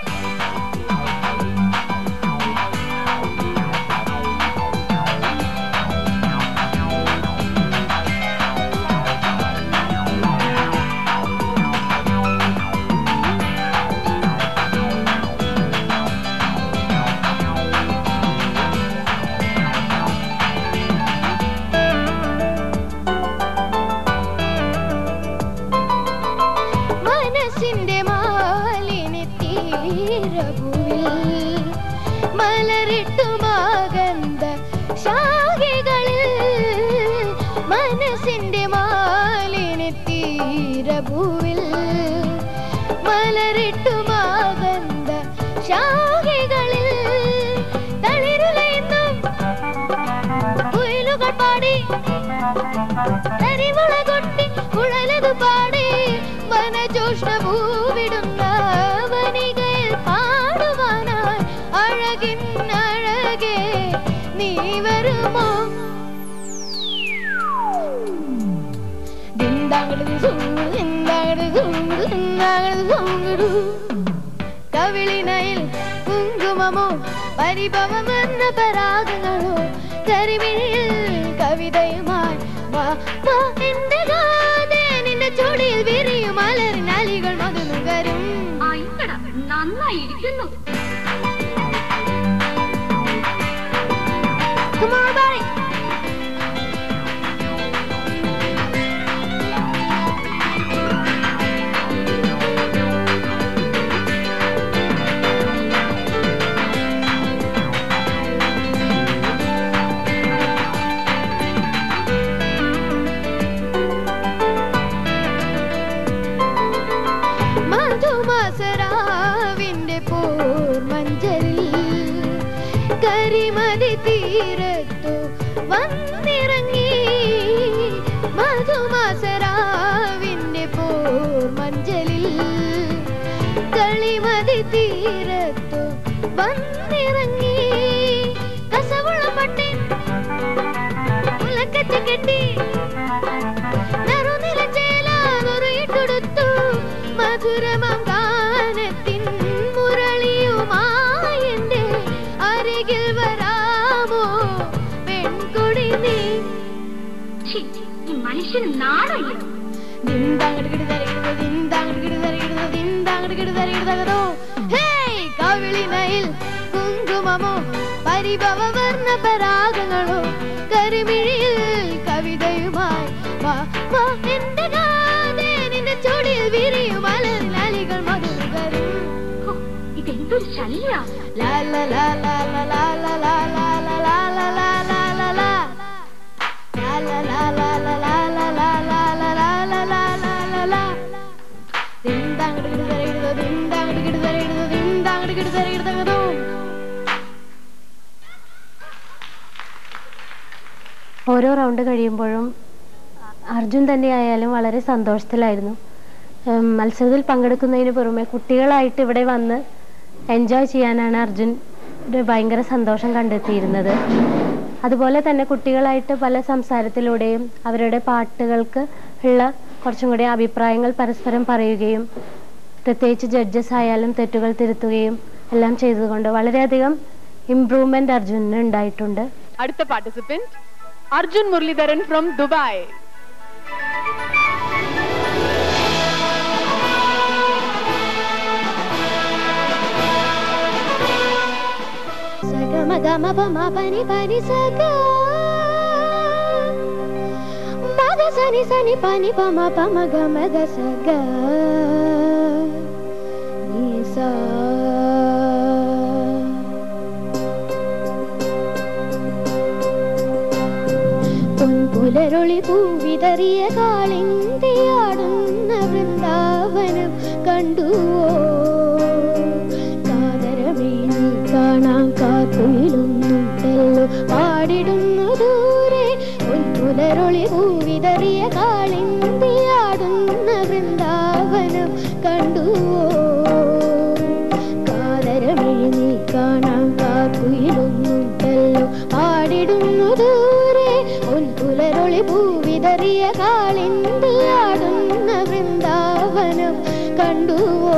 മനസ്സിന്റെ മാലിനി തീരഭൂവിൽ മലരിട്ടുമാകന്ത ശാഖകളിൽ മനസ്സിന്റെ മാലിനി തീരഭൂവിൽ മലരിട്ടുമാകന്ത ശാഖകളിൽ തളിരുലയുന്നു കുയിലുകൾ പാടി കരിമുള കൊട്ടി കുഴലത് പാടി വനജോഷ്ണ പൂവിടുന്ന വനികയിൽ പാടുവാനായി അഴകിൻ അഴകേ നീ വരുമോ ദിന്താങ്ങടത് സൂങ്ങു ദിന്താങ്ങടത് സൂങ്ങു ദിന്താങ്ങടത് സൂങ്ങുടു കവിളിനയിൽ കുങ്കുമമോ പരിഭവം വന്ന പരാഗങ്ങളോ കരിമിഴിയിൽ കവിതയുമായി വാ വാ എന്റെ ഗാതെ നിന്റെ ചുടിയിൽ വിരിയും മലരിനാലികൾ മധുനുകരും നന്നായിരിക്കുന്നു Come on, everybody. മധുമസരാവിന്റെ പോർ മഞ്ചലിൽ കരിമതി തീരത്തു വന്നിറങ്ങി മധുമസരാവിന്റെ പോർ മഞ്ചലിൽ കളിമതി തീരത്തു വന്നിറങ്ങി കസവുള്ള പട്ടിൻ ഉലക്കച്ച് കെട്ടി നറുനില ചേലാതൊറിയിട്ടൊടുത്തു മധുരമാം ഗാനത്തിൻ മുരളിയുമായി എന്റെ അരികിൽ വരാമോ പെൺകൊടി നീ മനുഷ്യന് നാടല്ല കവിളിനയിൽ കുങ്കുമമോ പരിഭവ വർണ്ണ പരാഗങ്ങളോ കരിമിഴിയിൽ കവിതയുമായി വാ വാ എന്റെ ഗാതെ നിന്റെ ചുടിൽ വിരിയും അലറിൽ അലികൾ മധുരകരും ഇതെന്തൊരു ശല്യ ലാ ലാ ലാ ലാ ലാ ലാ ലാ ലാ ലാ ലാ ലാ ലാ ലാ ലാ ലാ ലാ La la la la la la la la la la la la la la la la ദിന്താങ്ങടികിടുതരകിടുതോ ദിന്താങ്ങടികിടുതരകിടുതോ ദിന്താങ്ങടികിടുതരകിടുതോ ഓരോ റൗണ്ട് കഴിയുമ്പോഴും അർജുൻ തന്നെയായാലും വളരെ സന്തോഷത്തിലായിരുന്നു ഉം, മത്സരത്തിൽ പങ്കെടുക്കുന്നതിന് പുറമെ കുട്ടികളായിട്ട് ഇവിടെ വന്ന് എൻജോയ് ചെയ്യാനാണ് അർജുൻ ഒരു ഭയങ്കര സന്തോഷം കണ്ടെത്തിയിരുന്നത് അതുപോലെ തന്നെ കുട്ടികളായിട്ട് പല സംസാരത്തിലൂടെയും അവരുടെ പാട്ടുകൾക്ക് ഉള്ള കുറച്ചും കൂടി അഭിപ്രായങ്ങൾ പരസ്പരം പറയുകയും പ്രത്യേകിച്ച് ജഡ്ജസ് ആയാലും തെറ്റുകൾ തിരുത്തുകയും എല്ലാം ചെയ്തുകൊണ്ട് വളരെയധികം ഇംപ്രൂവ്മെന്റ് അർജുനന് ഉണ്ടായിട്ടുണ്ട് അടുത്ത പാർട്ടിസിപ്പന്റ് അർജുൻ മുരളീധരൻ ഫ്രം ദുബായ് സഗമ ഗമ പമ പനി പനി സഗ മഗ സനി സനി പനി പമ പമ ഗമ ഗ സഗ നീ സ പൊൻപുലരൊളി പൂവിതറിയ കാളിന്തിയാടുന്ന വൃന്ദാവനം കണ്ടുവോ കാതരമേനി കാണാൻ കാത്തുയിലൊന്നുണ്ടല്ലോ പാടിടുന്നു ദൂരെ പൊൻപുലരൊളി പൂവിതറിയ കാളിന്തിയാടുന്ന വൃന്ദാവനം കണ്ടുവോ കാതരമേനി കാണാൻ കാത്തുയിലൊന്നുണ്ടല്ലോ പാടിടുന്നു ദൂരെ ഉൽപുലരൊളി ഭൂവിതറിയ കാളിന്തിയാടുന്ന വൃന്ദാവനം കണ്ടുവോ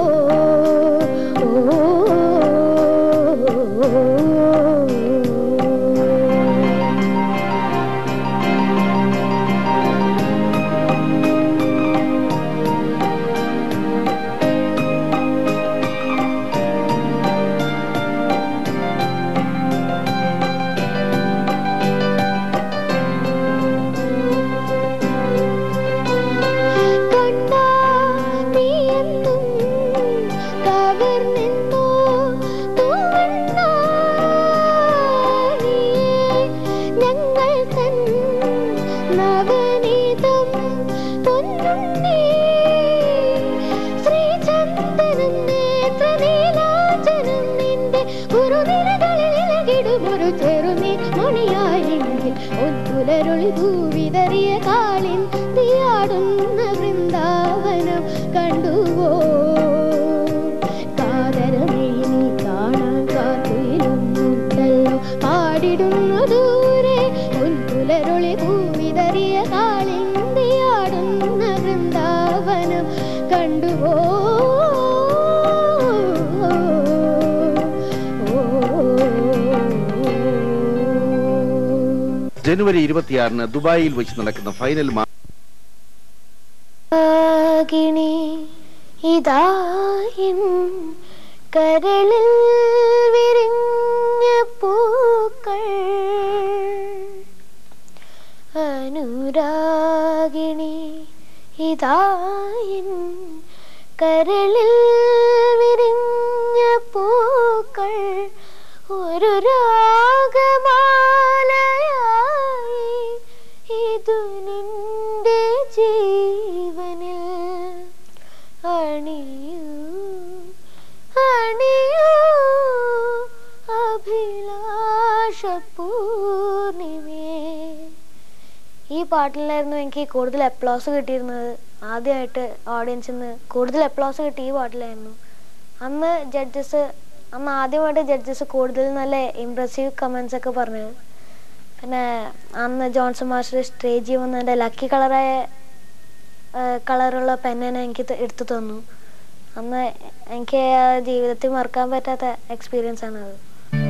കണ്ടാ നീ എന്നും കവർന്നെന്നോ തൂവണ്ണാ നീ ഞങ്ങൾ തൻ നവനീതം പൊന്നുണ്ണി ശ്രീചന്ദനം നേത്രനീലാചനം നിന്റെ ഗുരുനിരകളിൽ ഇളകിടുമൊരു ചെറുമീ മണിയായെങ്കിൽ ഒത്തുലരുളി ഭൂവിതറിയ കാളിൻ തീയാടുന്ന വൃന്ദാവനം കണ്ടുവോ കാതരമേ നീ കാണാൻ കാത്തുയിലൊന്നുണ്ടല്ലോ പാടിടുന്നു ദൂരെ ഉൽപുലരുളി ഭൂവിതറിയ കാളിൻ തീയാടുന്ന വൃന്ദാവനം കണ്ടുവോ ജനുവരി ഇരുപത്തിയാറിന് ദുബായിൽ വെച്ച് നടക്കുന്ന ഫൈനൽ മാ രാഗിണി ഇതായിൻ കരളിൽ വിരിഞ്ഞ പൂക്കൾ അനുരാഗിണി ഇതായിൻ കരളിൽ വിരിഞ്ഞ പൂക്കൾ ഒരു രാഗമാലയായി ഇതു നിന്റെ ജീവനിൽ അണിയൂ അണിയൂ അഭിലാഷ പൂർണിമേ ഈ പാട്ടിലായിരുന്നു എനിക്ക് കൂടുതൽ അപ്ലോസ് കിട്ടിയിരുന്നത് ആദ്യമായിട്ട് ഓഡിയൻസിൽ നിന്ന് കൂടുതൽ അപ്ലോസ് കിട്ടി ഈ പാട്ടിലായിരുന്നു അന്ന് ജഡ്ജസ് അന്ന് ആദ്യമായിട്ട് ജഡ്ജസ് കൂടുതൽ നല്ല ഇമ്പ്രസീവ് കമൻസ് ഒക്കെ പറഞ്ഞത് പിന്നെ അന്ന് ജോൺസൺ മാസ്റ്റർ സ്റ്റേജിൽ വന്ന് എൻ്റെ ലക്കി കളറായ കളറുള്ള പെന്നെ എനിക്ക് ത- എടുത്തു തന്നു അന്ന് എനിക്ക് ആ ജീവിതത്തിൽ മറക്കാൻ പറ്റാത്ത എക്സ്പീരിയൻസ് ആണ് അത്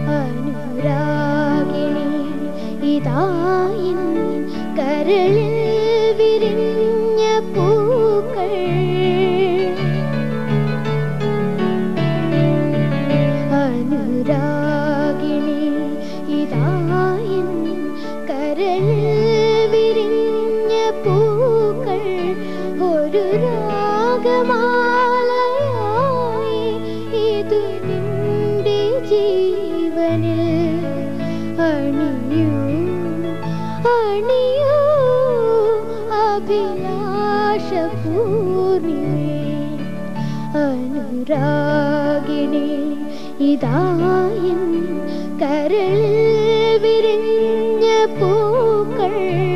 അനുരാഗിണി ഇതായിൻ കരളിൽ വിരിഞ്ഞ പൂക്കൾ അനുരാഗിണി ഇതായിൻ കരളിൽ വിരിഞ്ഞ പൂക്കൾ ഒരു രാഗമാലയായി ഇത് നിന്റെ ജീവനിൽ അണിയൂ അണിയൂ അഭിലാഷ പൂർണിമേ അനുരാഗിണി ഇതായിൻ കരളിൽ വിരിഞ്ഞ പൂക്കൾ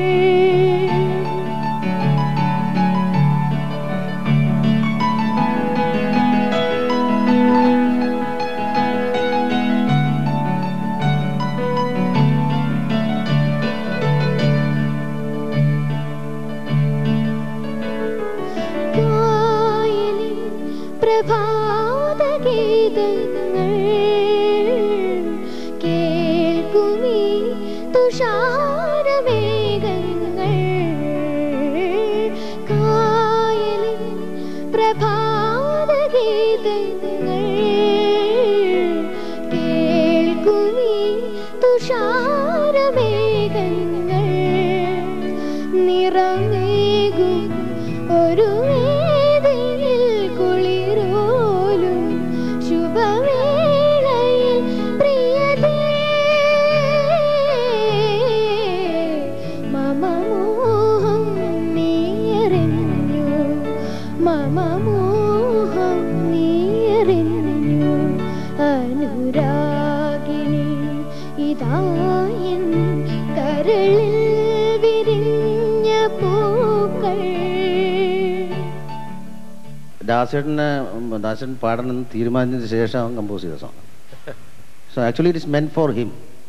കായലിൻ പ്രഭാതഗീതങ്ങൾ കേൾക്കുമീ തുഷാരമേഘങ്ങൾ കായലിൻ പ്രഭാതഗീതങ്ങൾ കേൾക്കുമീ തുഷാരമേഘങ്ങൾ നിറമേകും ഒരു വേദിയിൽ കുളിരോലും ശുഭവേളയിൽ പ്രിയതേ മമ മോഹം നീയറിഞ്ഞു മമ മോഹം നീയറിഞ്ഞു അനുരാഗിണി ഇതായൻ കരളിൽ വിരിഞ്ഞ പൂക്കൾ ദാസേട്ടന് ദാസേട്ടൻ പാടണമെന്ന് തീരുമാനിച്ചതിന് ശേഷം അവൻ കമ്പോസ് ചെയ്ത song so actually it is meant for him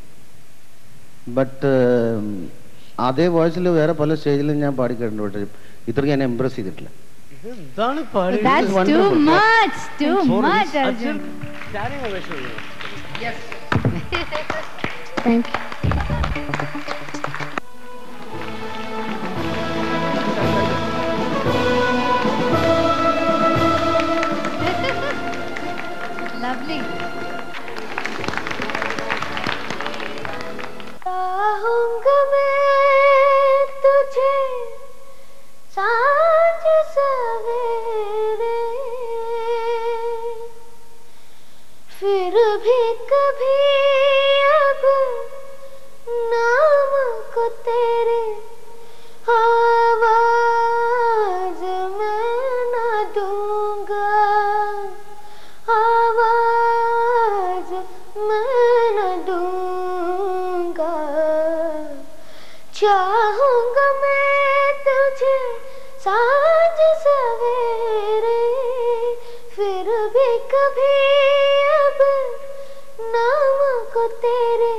but അതേ വോയിസിൽ വേറെ പല സ്റ്റേജിലും ഞാൻ പാടിക്കേട്ടുണ്ട് പക്ഷേ ഇത്രയ്ക്ക് ഞാൻ ഇമ്പ്രസ് ചെയ്തിട്ടില്ല എന്താണ് That's too much, too much, Arjun. Thank you. Lovely. चाहूंगा मैं तुझे सांझ सवेरे फिर भी कभी अब नाम को तेरे आवाज मैं न दूंगा आवाज मैं न दूंगा चाहूंगा मैं तुझे सांझ सवेरे फिर भी कभी अब नाम को तेरे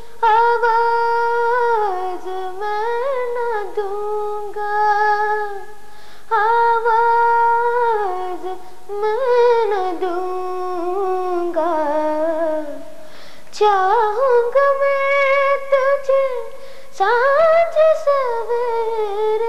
आवाज मैं न दूंगा आवाज मैं न दूंगा चाहूंगा मैं तुझे सांझ सवेरे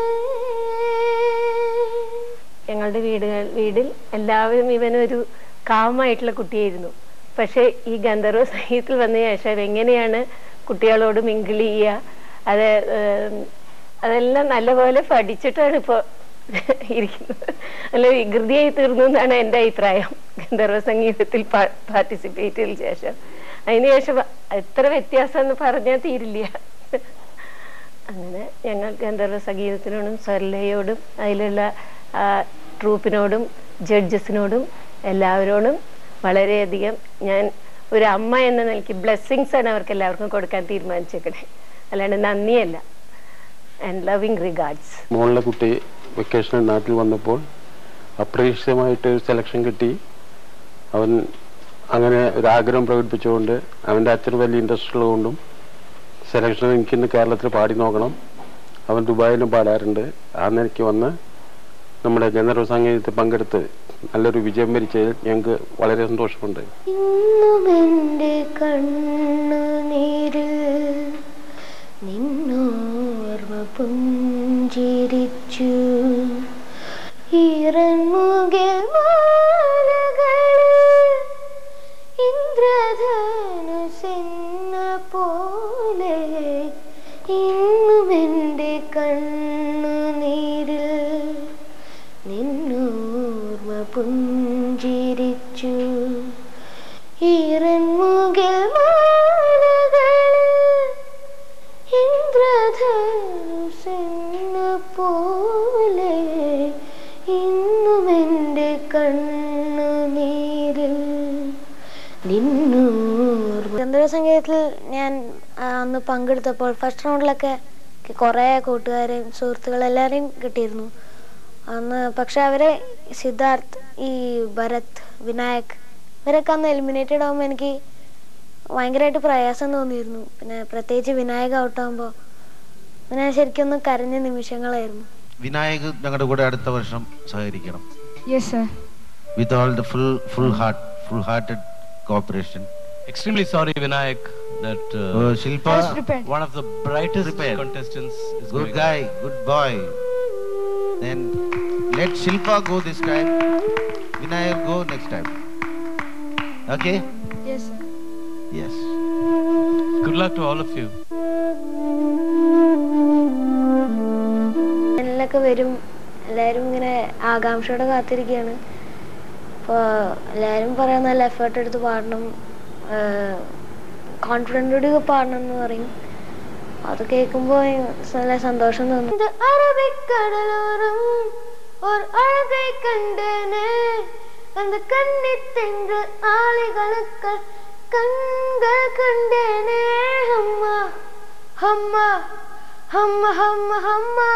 ഞങ്ങളുടെ വീടുകൾ വീട്ടിൽ എല്ലാവരും ഇവനൊരു കാമായിട്ടുള്ള കുട്ടിയായിരുന്നു പക്ഷേ ഈ ഗന്ധർവ സംഗീതത്തിൽ വന്ന ശേഷം എങ്ങനെയാണ് കുട്ടികളോട് മിങ്കിൾ ചെയ്യുക അത് ഏം, അതെല്ലാം നല്ലപോലെ പഠിച്ചിട്ടാണ് ഇപ്പോൾ ഇരിക്കുന്നത് നല്ല വികൃതിയായി തീർന്നു എന്നാണ് എൻ്റെ അഭിപ്രായം ഗന്ധർവ സംഗീതത്തിൽ പാർട്ടിസിപ്പേറ്റ് ചെയ്തതിന് ശേഷം അതിനുശേഷം എത്ര വ്യത്യാസം എന്ന് പറഞ്ഞാൽ തീരില്ല അങ്ങനെ ഞങ്ങൾ ഗന്ധർവ സംഗീതത്തിനോടും സർലയോടും അതിലുള്ള ആ, ട്രൂപ്പിനോടും ജഡ്ജസിനോടും എല്ലാവരോടും വളരെയധികം ഞാൻ ഒരു അമ്മ എന്ന നിലയ്ക്ക് ബ്ലെസ്സിങ്സ് ആണ് അവർക്ക് എല്ലാവർക്കും കൊടുക്കാൻ തീരുമാനിച്ചേക്കണേ അല്ലാണ്ട് നന്ദിയല്ല ആൻഡ് ലവിങ് റിഗാർഡ്സ് മോളിലെ കുട്ടി വെക്കേഷന് നാട്ടിൽ വന്നപ്പോൾ അപ്രതീക്ഷിതമായിട്ട് സെലക്ഷൻ കിട്ടി അവൻ അങ്ങനെ ഒരു ആഗ്രഹം പ്രകടിപ്പിച്ചുകൊണ്ട് അവൻ്റെ അച്ഛന് വലിയ ഇൻട്രസ്റ്റ് ഉള്ളതുകൊണ്ടും സെലക്ഷൻ എനിക്കിന്ന് കേരളത്തിൽ പാടി നോക്കണം അവൻ ദുബായിലും പാടാറുണ്ട് ആ നിലയ്ക്ക് വന്ന് നമ്മുടെ ഗന്ധർവ സംഗീതത്തിൽ പങ്കെടുത്ത് നല്ലൊരു വിജയം വരിച്ചതിൽ ഞങ്ങൾക്ക് വളരെ സന്തോഷമുണ്ട് ഇന്നും എൻ്റെ കണ്ണുനീരിൽ നിന്നോർമ്മ പുഞ്ചിരിച്ചു ഇന്ദ്രധനുസെന്ന പോലെ ഇന്നും എൻ്റെ കണ്ണുനീരിൽ നിന്നോർമ്മ പുഞ്ചിരിച്ചു ഈറൻമുകിൽ മാലകളിൽ ഇന്ദ്രധനുസെന്ന പോലെ ഇന്നും എൻ്റെ കണ്ണുനീരിൽ നിന്നൂർമ്മ ഗന്ധർവ സംഗീതത്തിൽ ഞാൻ ആ, അന്ന് പങ്കെടുത്തപ്പോൾ ഫസ്റ്റ് റൗണ്ടിലൊക്കെ കുറേ കൂട്ടുകാരെയും സുഹൃത്തുക്കളെല്ലാവരെയും കിട്ടിയിരുന്നു അന്ന് പക്ഷെ അവരെ സിദ്ധാർത്ഥ് ഈ ഭരത് വിനായക് ഇവരൊക്കെ അന്ന് എലിമിനേറ്റഡ് ആകുമ്പോൾ എനിക്ക് ഭയങ്കരമായിട്ട് പ്രയാസം തോന്നിയിരുന്നു പിന്നെ പ്രത്യേകിച്ച് വിനായക് ഔട്ടാകുമ്പോൾ ഞാൻ ശരിക്കും ഒന്ന് കരഞ്ഞ നിമിഷങ്ങളായിരുന്നു വിനായക് ഞങ്ങളുടെ കൂടെ അടുത്ത വർഷം സഹകരിക്കണം yes sir with all the full full heart full hearted cooperation Extremely sorry, Vinayak, that uh, Oh, Shilpa? I was prepared. one of the brightest Prepared. contestants is Good going guy, good boy. Then let Shilpa go this time. Vinayak go next time. Okay? Yes sir Yes. Good luck to all of you. ചാനലിലൊക്കെ വരും എല്ലാവരും ഇങ്ങനെ ആകാംക്ഷയോടെ കാത്തിരിക്കുകയാണ് അപ്പോൾ എല്ലാവരും പറയാൻ നല്ല എഫേർട്ട് എടുത്ത് പാടണം കോൺഫിഡൻറ്റോടെ പാടണം എന്ന് പറയും അത് കേൾക്കുമ്പോൾ നല്ല സന്തോഷം തോന്നും இந்த அரபிக்கடலோரம் ஒரு அழகை கண்டனே அந்த கண்ணித்தென்று ஆலைகளுக்கு கண்கள் கண்டேனே அம்மா அம்மா அம்மா அம்மா அம்மா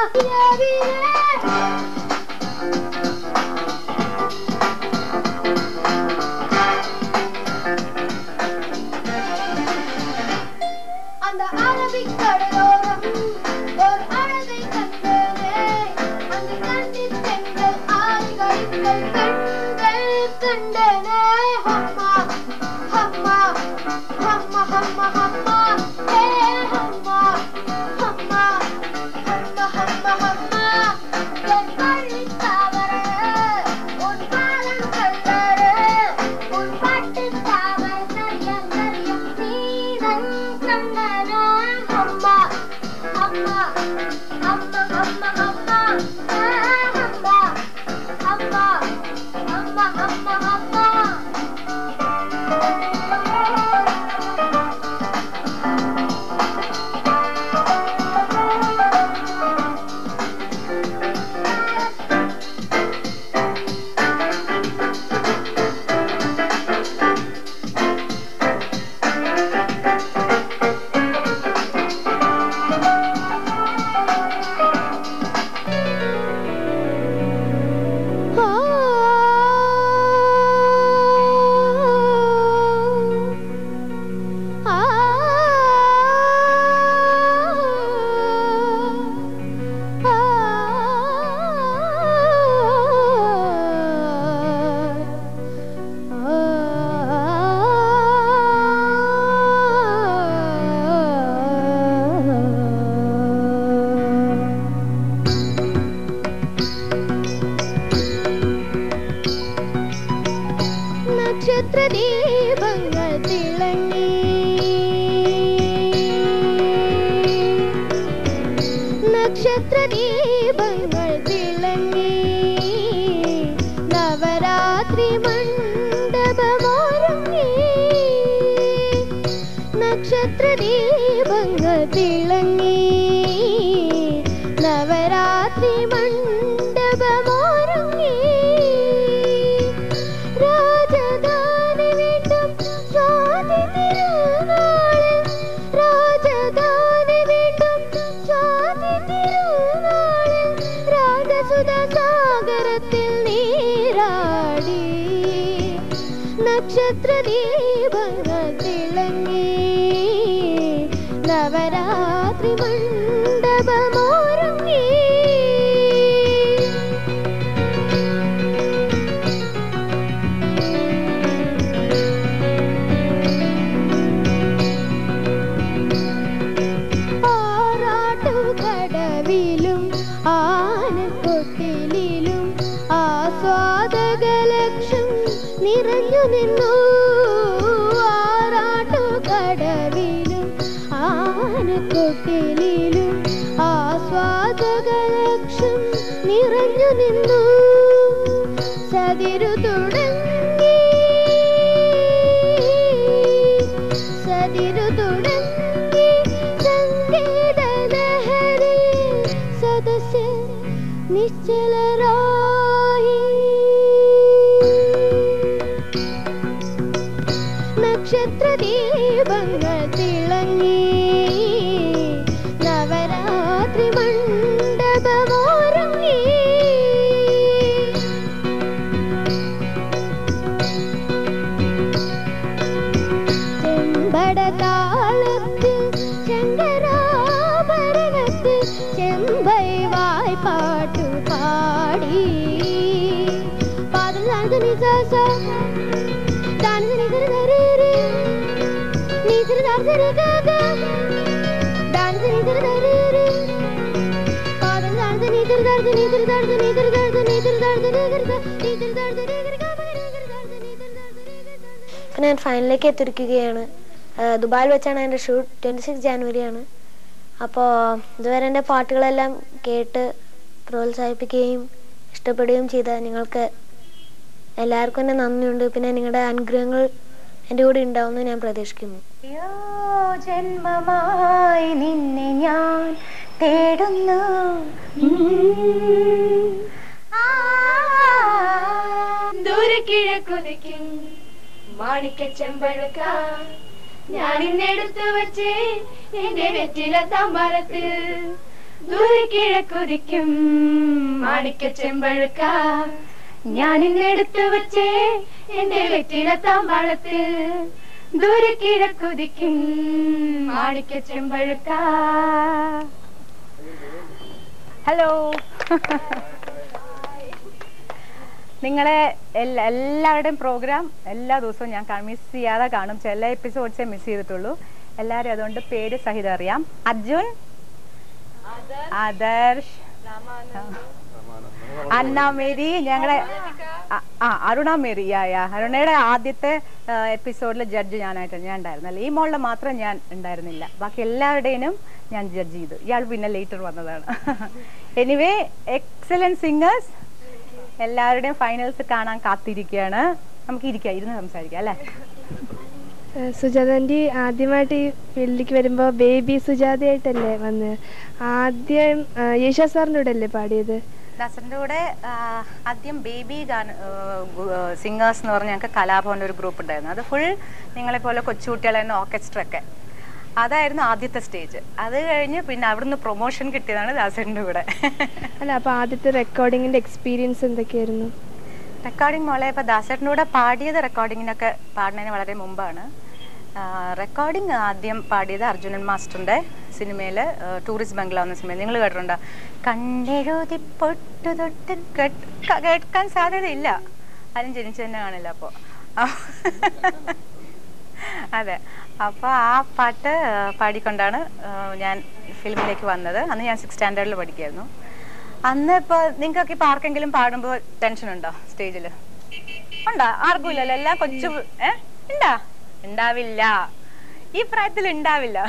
அந்த அரபிக்கடலோரம் ஒரு அழகை கண்டனே அந்த கண்ணித்தென்று ஆலைகளுக்கு கண்கள் கண்டனே அம்மா அம்மா அம்மா அம்மா அம்மா ஹே அம்மா அம்மா அம்மா அம்மா அம்மா என் பள்ளித் தாவரே, உன் பாதம் கண்டரே, உன் பட்டுத் தாவரை நரிய நரிய நீதன் கண்டனே. அம்மா அம்மா அம்மா அம்மா அம்மா ஆ, அம்மா அம்மா அம்மா அம்மா அம்மா നക്ഷത്ര ദീപങ്ങൾ തിളങ്ങി നക്ഷത്ര നക്ഷത്രദീപങ്ങൾ തിളങ്ങി നവരാത്രി മണ്ഡപമൊരുങ്ങി രാജധാനി വീണ്ടും സ്വാതി തിരുനാളിൽ രാജധാനി വീണ്ടും സ്വാതി തിരുനാളിൽ രാഗസുധ സാഗരത്തിൽ നീരാടി നക്ഷത്രദീപങ്ങൾ തിളങ്ങി നവരാത്രി മണ്ഡപമൊരുങ്ങി ആറാട്ടുകടവിലും ആനക്കൊട്ടിലും ആസ്വാദകലക്ഷം നിറഞ്ഞു നിന്നു ആറാട്ടുകടവിലും ആനക്കൊട്ടിലും ആസ്വാദകലക്ഷം നിറഞ്ഞു നിന്നു സതിരു തുടങ്ങി സതിരു തുടങ്ങി സംഗീത ലഹരി സദസ്യ നിശ്ചലരായി നക്ഷത്രദീപങ്ങൾ തിളങ്ങി നവരാത്രി മണ്ഡപമൊരുങ്ങി ചെമ്പടതാളത്ത് ശങ്കരാഭരണത്ത് ചെമ്പൈ വായ്പാട്ടു പാടി പാദം നിസാസ ദാനസ നിസര ധരേരി നിസര ദാസര ഗഗ ദാനസ നിസര ധരേരി പാദം ദാനസ നിസര ദാർസ നിസര ദാർസ നിസര ദാർസ നിസര ദാർസ നിസര ദാർസ നിസര ദാർസ നിസര ഗഗ ഇപ്പം ഞാൻ ഫൈനലിലേക്ക് എത്തിയിരിക്കുകയാണ് ആ, ദുബായിൽ വെച്ചാണ് എൻ്റെ ഷൂട്ട് ട്വൻറ്റി സിക്സ് ജാനുവരിയാണ് അപ്പോൾ ഇതുവരെ എൻ്റെ പാട്ടുകളെല്ലാം കേട്ട് പ്രോത്സാഹിപ്പിക്കുകയും ഇഷ്ടപ്പെടുകയും ചെയ്ത നിങ്ങൾക്ക് എല്ലാവർക്കും എൻ്റെ നന്ദിയുണ്ട് പിന്നെ നിങ്ങളുടെ അനുഗ്രഹങ്ങൾ എൻ്റെ കൂടെ ഉണ്ടാവുമെന്ന് ഞാൻ പ്രതീക്ഷിക്കുന്നു ജന്മമായി നിന്നെ ഞാൻ തേടുന്നു ദൂരെ കിഴക്കുതിക്കും മാണിക്ക ചെമ്പഴുക്ക ഞാൻ ഇന്നെടുത്തു വെച്ച് എന്റെ വെറ്റില താമ്പാരത്തിൽ ദൂരെ കിഴക്കുതിക്കും മാണിക്ക ചെമ്പഴുക്ക ഞാൻ ഇന്നെടുത്തു വെച്ച് എന്റെ വെറ്റില താമ്പാളത്തിൽ ദൂരെ കിഴക്കുതിക്കും മാണിക്ക ചെമ്പഴുക്ക ഹലോ നിങ്ങളെ എല്ലാ എല്ലാവരുടെയും പ്രോഗ്രാം എല്ലാ ദിവസവും ഞാൻ മിസ് ചെയ്യാതെ കാണും ചില എപ്പിസോഡ്സേ മിസ് ചെയ്തിട്ടുള്ളൂ എല്ലാവരും അതുകൊണ്ട് പേര് സഹിതം അറിയാം അർജുൻ ആദർശ് അന്ന മേരി ഞങ്ങളെ ആ, ആ അരുണ മേരി യാ യാ അരുണയുടെ ആദ്യത്തെ എപ്പിസോഡിൽ ജഡ്ജ് ഞാനായിട്ട് ഞാൻ ഉണ്ടായിരുന്നല്ല ഈ മോളിൽ മാത്രം ഞാൻ ഉണ്ടായിരുന്നില്ല ബാക്കി എല്ലാവരുടെയും ഞാൻ ജഡ്ജ് ചെയ്തു ഇയാൾ പിന്നെ ലേറ്റർ വന്നതാണ് എനിവേ എക്സലന്റ് സിംഗേഴ്സ് എല്ലാവരുടെയും ഫൈനൽസ് കാണാൻ കാത്തിരിക്കുകയാണ് നമുക്ക് ഇരിക്കാം ഇരുന്ന് സംസാരിക്കാം അല്ലേ സുജാതാൻ്റെ ആദ്യമായിട്ട് ഈ ഫീൽഡിലേക്ക് വരുമ്പോൾ ബേബി സുജാതയായിട്ടല്ലേ വന്ന് ആദ്യം ആ, യേശുദാ സാറിൻ്റെ കൂടെ അല്ലേ പാടിയത് ദാസറിന്റെ കൂടെ ആ, ആദ്യം ബേബി ഗാന സിംഗേഴ്സ് എന്ന് പറഞ്ഞ ഞങ്ങൾക്ക് കലാഭവൻ്റെ ഒരു ഗ്രൂപ്പ് ഉണ്ടായിരുന്നു അത് ഫുൾ നിങ്ങളെ പോലെ കൊച്ചുകുട്ടികളായിരുന്നു ഓർക്കസ്ട്ര ഒക്കെ അതായിരുന്നു ആദ്യത്തെ സ്റ്റേജ് അത് കഴിഞ്ഞ് പിന്നെ അവിടുന്ന് പ്രൊമോഷൻ കിട്ടിയതാണ് ദാസറിന്റെ കൂടെ അല്ല അപ്പോൾ ആദ്യത്തെ റെക്കോർഡിങ്ങിൻ്റെ എക്സ്പീരിയൻസ് എന്തൊക്കെയായിരുന്നു റെക്കോർഡിംഗ് മോളെ ഇപ്പോൾ ദാസേട്ടൻ്റെ കൂടെ പാടിയത് റെക്കോർഡിങ്ങിനൊക്കെ പാടുന്നതിന് വളരെ മുമ്പാണ് റെക്കോർഡിംഗ് ആദ്യം പാടിയത് അർജുനൻ മാസ്റ്ററിൻ്റെ സിനിമയിൽ ടൂറിസ്റ്റ് ബംഗ്ലാവ് എന്ന സിനിമ നിങ്ങൾ കേട്ടിട്ടുണ്ടോ കണ്ണെഴുതി പൊട്ടു തൊട്ട് കേട്ട് ക- കേൾക്കാൻ സാധ്യതയില്ല ആരും ജനിച്ചു തന്നെ കാണില്ല അപ്പോൾ അതെ അപ്പോൾ ആ പാട്ട് ആ, പാടിക്കൊണ്ടാണ് ആ, ഞാൻ ഫിലിമിലേക്ക് വന്നത് അന്ന് ഞാൻ സിക്സ് സ്റ്റാൻഡേർഡിൽ പഠിക്കായിരുന്നു അന്ന് ഇപ്പോൾ നിങ്ങൾക്കൊക്കെ ഇപ്പോൾ ആർക്കെങ്കിലും പാടുമ്പോൾ ടെൻഷൻ ഉണ്ടോ സ്റ്റേജിൽ ഉണ്ടോ ആർക്കും ഇല്ലല്ലോ എല്ലാം കൊച്ചു ഏ ഉണ്ടാ ഉണ്ടാവില്ല ഈ പ്രായത്തിൽ ഉണ്ടാവില്ല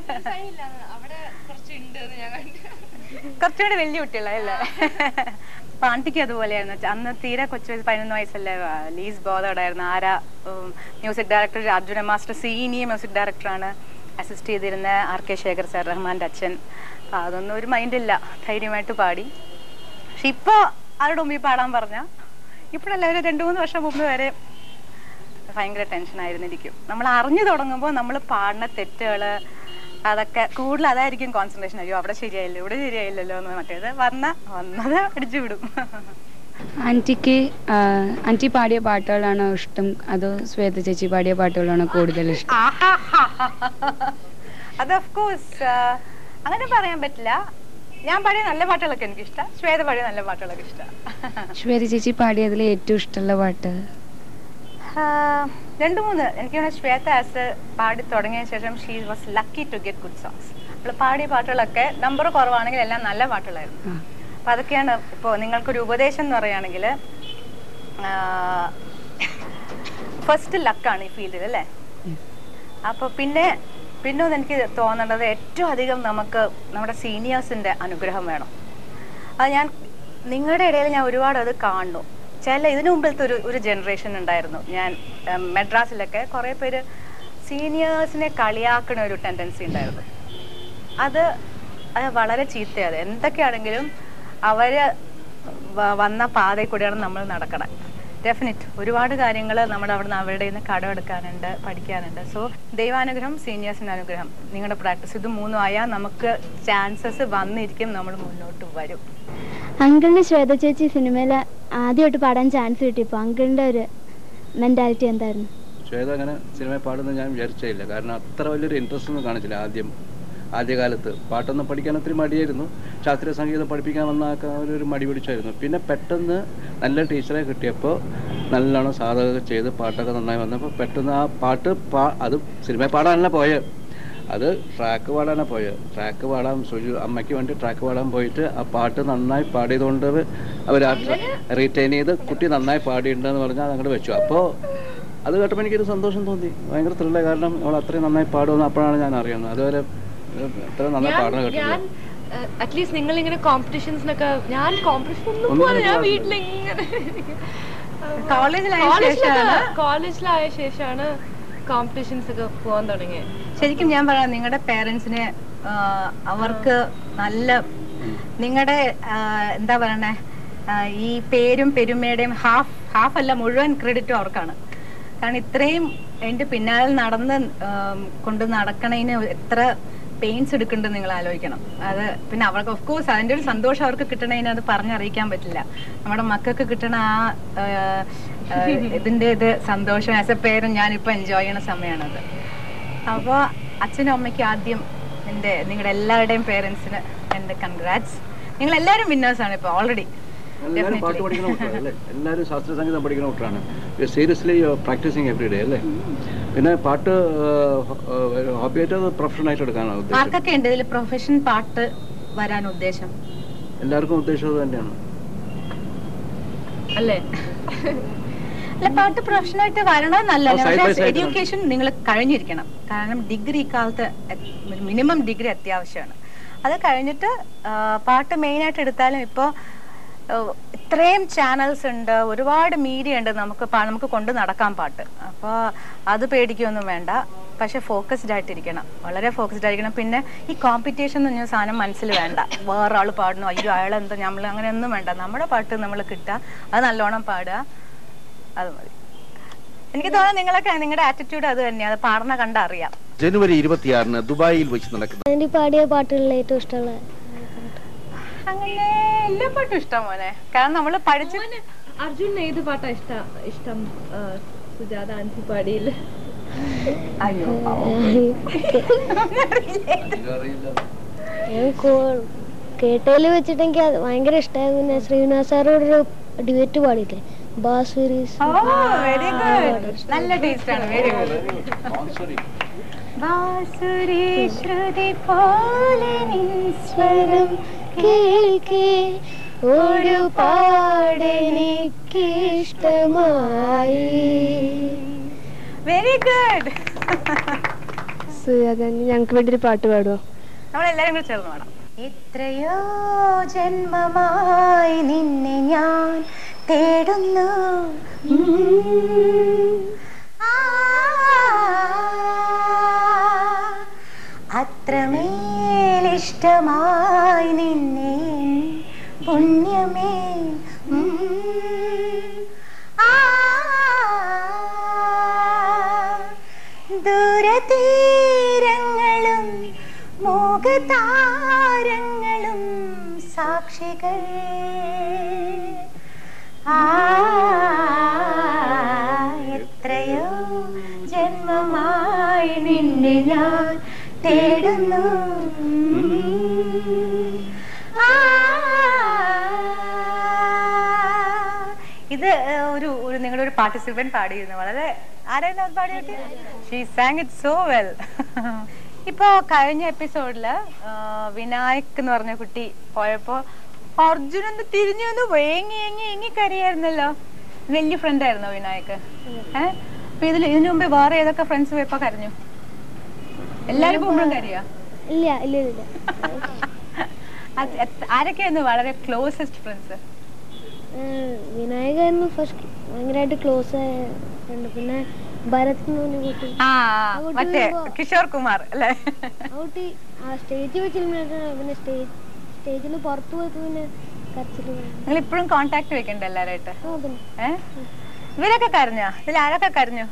കുറച്ചുകൂടി വലിയ കുട്ടികളല്ലേ അപ്പൊ ആന്റിക്ക് അതുപോലെയായിരുന്നു ച- അന്ന് തീരെ കൊച്ചു വയസ്സ് പതിനൊന്ന് വയസ്സല്ലേ ആ, ലീസ് ബോധോടായിരുന്നു ആരാ music director Arjuna master senior music ഡയറക്ടറാണ് അസിസ്റ്റ് ചെയ്തിരുന്ന ആർ കെ ശേഖർ സാർ റഹ്മാൻ്റെ അച്ഛൻ അപ്പോൾ അതൊന്നും ഒരു മൈൻഡില്ല ധൈര്യമായിട്ട് പാടി പക്ഷെ ഇപ്പോൾ ആരുടെ മുമ്പിൽ പാടാൻ പറഞ്ഞാൽ ഇപ്പോഴല്ല ഒരു രണ്ട് മൂന്ന് വർഷം മുമ്പ് വരെ ഭയങ്കര ടെൻഷനായിരുന്നിരിക്കും നമ്മൾ അറിഞ്ഞു തുടങ്ങുമ്പോൾ നമ്മൾ പാടുന്ന തെറ്റുകൾ അതൊക്കെ കൂടുതൽ അതായിരിക്കും കോൺസെൻട്രേഷൻ അയ്യോ അവിടെ ശരിയായില്ല ഇവിടെ ശരിയായില്ലല്ലോ എന്ന് മറ്റേത് വന്ന വന്നത് അടിച്ചു വിടും ആൻറ്റിക്ക് ആൻറ്റി പാടിയ പാട്ടുകളാണോ ഇഷ്ടം അതോ ശ്വേത ചേച്ചി പാടിയ പാട്ടുകളാണോ കൂടുതൽ ഇഷ്ടം അത് ഓഫ് കോഴ്സ് അങ്ങനെ പറയാൻ പറ്റില്ല ഞാൻ പാടിയ നല്ല പാട്ടുകളൊക്കെ എനിക്ക് ഇഷ്ടം ശ്വേത പാടിയ നല്ല പാട്ടുകളൊക്കെ ഇഷ്ടം ശ്വേത ചേച്ചി പാടിയതിൽ ഏറ്റവും ഇഷ്ടമുള്ള പാട്ട് രണ്ട് മൂന്ന് എനിക്ക് തോന്നുന്നു ശ്വേത ആസ് പാടി തുടങ്ങിയ ശേഷം she was lucky to get good songs അവൾ പാടിയ പാട്ടുകളൊക്കെ നമ്പർ കുറവാണെങ്കിൽ എല്ലാം നല്ല പാട്ടുകളായിരുന്നു അപ്പൊ അതൊക്കെയാണ് ഇപ്പോൾ നിങ്ങൾക്കൊരു ഉപദേശം എന്ന് പറയുകയാണെങ്കിൽ ഫസ്റ്റ് ലക്കാണ് ഈ ഫീൽഡിൽ അല്ലേ അപ്പൊ പിന്നെ പിന്നെ ഒന്ന് എനിക്ക് തോന്നേണ്ടത് ഏറ്റവും അധികം നമുക്ക് നമ്മുടെ സീനിയേഴ്സിന്റെ അനുഗ്രഹം വേണം അത് ഞാൻ നിങ്ങളുടെ ഇടയിൽ ഞാൻ ഒരുപാട് അത് കാണുന്നു ചില ഇതിനു മുമ്പിലത്തെ ഒരു ഒരു ജനറേഷൻ ഉണ്ടായിരുന്നു ഞാൻ ഉം, മെഡ്രാസിലൊക്കെ കുറേ പേര് സീനിയേഴ്സിനെ കളിയാക്കുന്ന ഒരു ടെൻഡൻസി ഉണ്ടായിരുന്നു അത് അത് വളരെ ചീത്തയത് എന്തൊക്കെയാണെങ്കിലും അവര് വ- വന്ന പാതയിൽ കൂടെയാണ് നമ്മൾ നടക്കണം ഡെഫിനറ്റ് ഒരുപാട് കാര്യങ്ങൾ നമ്മുടെ അവിടെ നിന്ന് അവരുടെ നിന്ന് കടമെടുക്കാനുണ്ട് പഠിക്കാനുണ്ട് സോ ദൈവാനുഗ്രഹം സീനിയേഴ്സിൻ്റെ അനുഗ്രഹം നിങ്ങളുടെ പ്രാക്ടീസ് ഇത് മൂന്നും ആയാൽ നമുക്ക് ചാൻസസ് വന്നിരിക്കും നമ്മൾ മുന്നോട്ട് വരും അങ്കിളിന് ശ്വേത ചേച്ചി സിനിമയിൽ ആദ്യമായിട്ട് പാടാൻ ചാൻസ് കിട്ടിയപ്പോൾ അങ്കിളിൻ്റെ ഒരു മെൻറ്റാലിറ്റി എന്തായിരുന്നു ശ്വേത അങ്ങനെ സിനിമ പാടുന്നത് ഞാൻ വിചാരിച്ചില്ല കാരണം അത്ര വലിയൊരു ഇൻട്രസ്റ്റ് ഒന്നും കാണിച്ചില്ല ആദ്യം ആദ്യകാലത്ത് പാട്ടൊന്നും പഠിക്കാൻ ഒത്തിരി മടിയായിരുന്നു ശാസ്ത്രീയ സംഗീതം പഠിപ്പിക്കാൻ വന്ന ആൾക്ക് ഒരു ഒരു മടി പിടിച്ചായിരുന്നു പിന്നെ പെട്ടെന്ന് നല്ല ടീച്ചറെ കിട്ടിയപ്പോൾ നല്ലോണം സാധകമൊക്കെ ചെയ്ത് പാട്ടൊക്കെ നന്നായി വന്നപ്പോൾ പെട്ടെന്ന് ആ പാട്ട് പാ അത് സിനിമ പാടാനല്ല പോയത് അത് ട്രാക്ക് പാടാനാണ് പോയത് ട്രാക്ക് പാടാൻ സുജു അമ്മയ്ക്ക് വേണ്ടി ട്രാക്ക് പാടാൻ പോയിട്ട് ആ പാട്ട് നന്നായി പാടിയതുകൊണ്ട് അവർ ആ റീറ്റെയിൻ ചെയ്ത് കുട്ടി നന്നായി പാടിയിട്ടുണ്ടെന്ന് പറഞ്ഞാൽ അത് അങ്ങോട്ട് വെച്ചു അപ്പോൾ അത് കേട്ടപ്പോൾ എനിക്കൊരു സന്തോഷം തോന്നി ഭയങ്കര ത്രില്ല കാരണം അവൾ അത്രയും നന്നായി പാടുമെന്ന് അപ്പോഴാണ് ഞാൻ അറിയുന്നത് അതുവരെ ഏഹ്, അത്രയും നന്നായി പാടുന്ന കേട്ടില്ല ഞാൻ അറ്റ്ലീസ്റ്റ് നിങ്ങൾ ഇങ്ങനെ കോമ്പറ്റീഷൻസിനൊക്കെ ഞാൻ കോമ്പറ്റീഷൻ ഒന്നും ഒന്നും പോലെ ഞാൻ പോകാറില്ല. വീട്ടിലിങ്ങനെ കോളേജിലായ കോളേജിലൊക്കെ- ശേഷമാണ് കോളേജിലായ ശേഷമാണ് കോമ്പറ്റീഷൻസ് ഒക്കെ പോകാൻ തുടങ്ങിയത് ശരിക്കും ഞാൻ പറയാം നിങ്ങളുടെ പേരൻസിന് അവർക്ക് നല്ല നിങ്ങളുടെ എന്താ പറയണേ ആ, ഈ പേരും പെരുമയുടെയും ഹാഫ് ഹാഫ് അല്ല മുഴുവൻ ക്രെഡിറ്റും അവർക്കാണ് കാരണം ഇത്രയും എൻ്റെ പിന്നാലെ നടന്ന് ആം, കൊണ്ട് നടക്കണതിന് എത്ര പെയിൻസ് എടുക്കുന്നുണ്ട് നിങ്ങൾ ആലോചിക്കണം അത് പിന്നെ അവർക്ക് ഓഫ് കോഴ്സ് അതിൻ്റെ ഒരു സന്തോഷം അവർക്ക് കിട്ടണതിന് അത് പറഞ്ഞറിയിക്കാൻ പറ്റില്ല നമ്മുടെ മക്കൾക്ക് കിട്ടണ ആ ആ, ആ, ഇതിന്റെ ഇത് സന്തോഷം ആസ് എ പേരും ഞാനിപ്പോൾ എൻജോയ് ചെയ്യണ സമയമാണത് അപ്പോൾ അച്ഛനും അമ്മയ്ക്കും ആദ്യം എൻ്റെ നിങ്ങളുടെ എല്ലാവരുടെയും പേരൻസിന് എൻ്റെ കൺഗ്രാറ്റ്സ് നിങ്ങൾ എല്ലാവരും വിന്നേഴ്സ് ആണ് ഇപ്പോൾ ഓൾറെഡി എല്ലാവരും പാട്ട് പഠിക്കുന്ന കുട്ടികളാണ് അല്ലേ എല്ലാവരും ശാസ്ത്രീയ സംഗീതം പഠിക്കുന്ന കുട്ടികളാണ് സീരിയസ്ലി പ്രാക്ടീസിങ് എവറി ഡേ അല്ലേ പിന്നെ പാട്ട് ഹോബിയായിട്ട് അത് പ്രൊഫഷനായിട്ട് എടുക്കാനാണ് ഉദ്ദേശം ആർക്കൊക്കെ ഉണ്ട് ഇതിൽ പ്രൊഫഷൻ പാട്ട് വരാൻ ഉദ്ദേശം എല്ലാവർക്കും ഉദ്ദേശം അത് തന്നെയാണ് അല്ലേ അല്ല പാട്ട് പ്രൊഫഷനായിട്ട് വരണമെന്നല്ല ആ, side by side എഡ്യൂക്കേഷൻ നിങ്ങൾ കഴിഞ്ഞിരിക്കണം കാരണം ഡിഗ്രി ഇക്കാലത്ത് മിനിമം ഡിഗ്രി അത്യാവശ്യമാണ് അത് കഴിഞ്ഞിട്ട് ആ, പാട്ട് മെയിനായിട്ട് എടുത്താലും ഇപ്പോൾ ഇത്രയും ചാനൽസ് ഉണ്ട് ഒരുപാട് മീഡിയ ഉണ്ട് നമുക്ക് പാ- നമുക്ക് കൊണ്ട് നടക്കാൻ പാട്ട് അപ്പോൾ അത് പേടിക്കൊന്നും വേണ്ട പക്ഷെ ഫോക്കസ്ഡ് ആയിട്ടിരിക്കണം വളരെ ഫോക്കസ്ഡ് ആയിരിക്കണം പിന്നെ ഈ കോമ്പറ്റീഷൻ എന്ന് പറഞ്ഞ സാധനം മനസ്സിൽ വേണ്ട വേറെ ആൾ പാടുന്നു അയ്യോ അയാൾ എന്താ നമ്മൾ അങ്ങനെ ഒന്നും വേണ്ട നമ്മുടെ പാട്ട് നമ്മൾ കിട്ടുക അത് നല്ലോണം പാടുക അത് മതി എനിക്ക് തോന്നുന്നു നിങ്ങളൊക്കെ നിങ്ങളുടെ ആറ്റിറ്റ്യൂഡ് അത് തന്നെയാണ് അത് പാടുന്ന കണ്ട അറിയാം ജനുവരി ഇരുപത്തിയാറിന് ദുബായിൽ വെച്ച് നടക്കുന്ന ആൻറ്റി പാടിയ പാട്ടുകളിൽ ഏറ്റവും ഇഷ്ടമുള്ള അങ്ങനെ എല്ലാ പാട്ടും ഇഷ്ടം മോനെ കാരണം നമ്മൾ പഠിച്ച് അർജുൻ ഏത് പാട്ടാ ഇഷ്ടം ഇഷ്ടം ആ, സുജാത ആൻസി പാടിയില്ല അയ്യോ ഞാൻ കോ- കേട്ടതിൽ വെച്ചിട്ട് എനിക്ക് അത് ഭയങ്കര ഇഷ്ടമായിരുന്നു പിന്നെ ശ്രീനിവാസ് സാറോടൊരു ഡിബേറ്റ് പാടിയില്ലേ ബാസുരീസ് ഓ വെരി ഗുഡ് നല്ല ടേസ്റ്റ് ആണ് വെരി ഗുഡ് ബാസുരി ശ്രുതി പോലെ സ്വരം കേൾക്കേ ഒരു പാടെനിക്കിഷ്ടമായി വെരി ഗുഡ് സുജാത ഞങ്ങൾക്ക് വേണ്ടി ഒരു പാട്ട് പാടുമോ നമ്മളെല്ലാരും കൂടെ ചേർന്ന് പാടാം എത്രയോ ജന്മമായി നിന്നെ ഞാൻ തേടുന്നു ഉം. ആ, ദൂരതീരങ്ങളും മോഹതാരങ്ങളും സാക്ഷികൾ ആ എത്രയോ ജന്മമായി നിന്നെ ഞാൻ തേടുന്നു ആ ഇത് ഒരു ഒരു നിങ്ങളുടെ ഒരു പാർട്ടിസിപ്പന്റ് പാടിയിരുന്നു വളരെ ആരായിരുന്നു അത് പാടിയിട്ട് she sang it so well ഇപ്പോ കഴിഞ്ഞ എപ്പിസോഡില് വിനായക് എന്ന് പറഞ്ഞ കുട്ടി പോയപ്പോ അർജുൻ ഒന്ന് തിരിഞ്ഞു വന്ന് ഏങ്ങി ഏങ്ങി ഏങ്ങി കരയായിരുന്നല്ലോ വലിയ ഫ്രണ്ട് ആയിരുന്നോ വിനായക് ഏഹ് അപ്പൊ ഇതിൽ ഇതിനു മുമ്പേ വേറെ ഏതൊക്കെ ഫ്രണ്ട്സ് പോയപ്പോ കരഞ്ഞു എല്ലാരും പോകുമ്പോഴും കരയാ ഇല്ല ഇല്ല ഇല്ല അത് എത്ര- ആരൊക്കെയായിരുന്നു വളരെ ക്ലോസസ്റ്റ് ഫ്രണ്ട്സ് വിനായകായിരുന്നു ഫസ്റ്റ് ഭയങ്കരമായിട്ട് ക്ലോസ് ആയ ഫ്രണ്ട് പിന്നെ ഭരത് എന്ന് പറഞ്ഞ കുട്ടി ആ ആ കുട്ടി മറ്റേ വരുമ്പോ- കിഷോർ കുമാർ അല്ലേ ആ കുട്ടി ആ സ്റ്റേജിൽ വെച്ച് eliminate പിന്നെ സ്റ്റേജ് സ്റ്റേജിൽ നിന്ന് പുറത്ത് പോയപ്പോ പിന്നെ കരച്ചില് തുടങ്ങി. നിങ്ങൾ ഇപ്പോഴും കോണ്ടാക്ട് വെക്കണ്ട എല്ലാരായിട്ട് ആ, പിന്നെ. ഏ ഇവരൊക്കെ കരഞ്ഞോ ഇതിൽ ആരൊക്കെ കരഞ്ഞു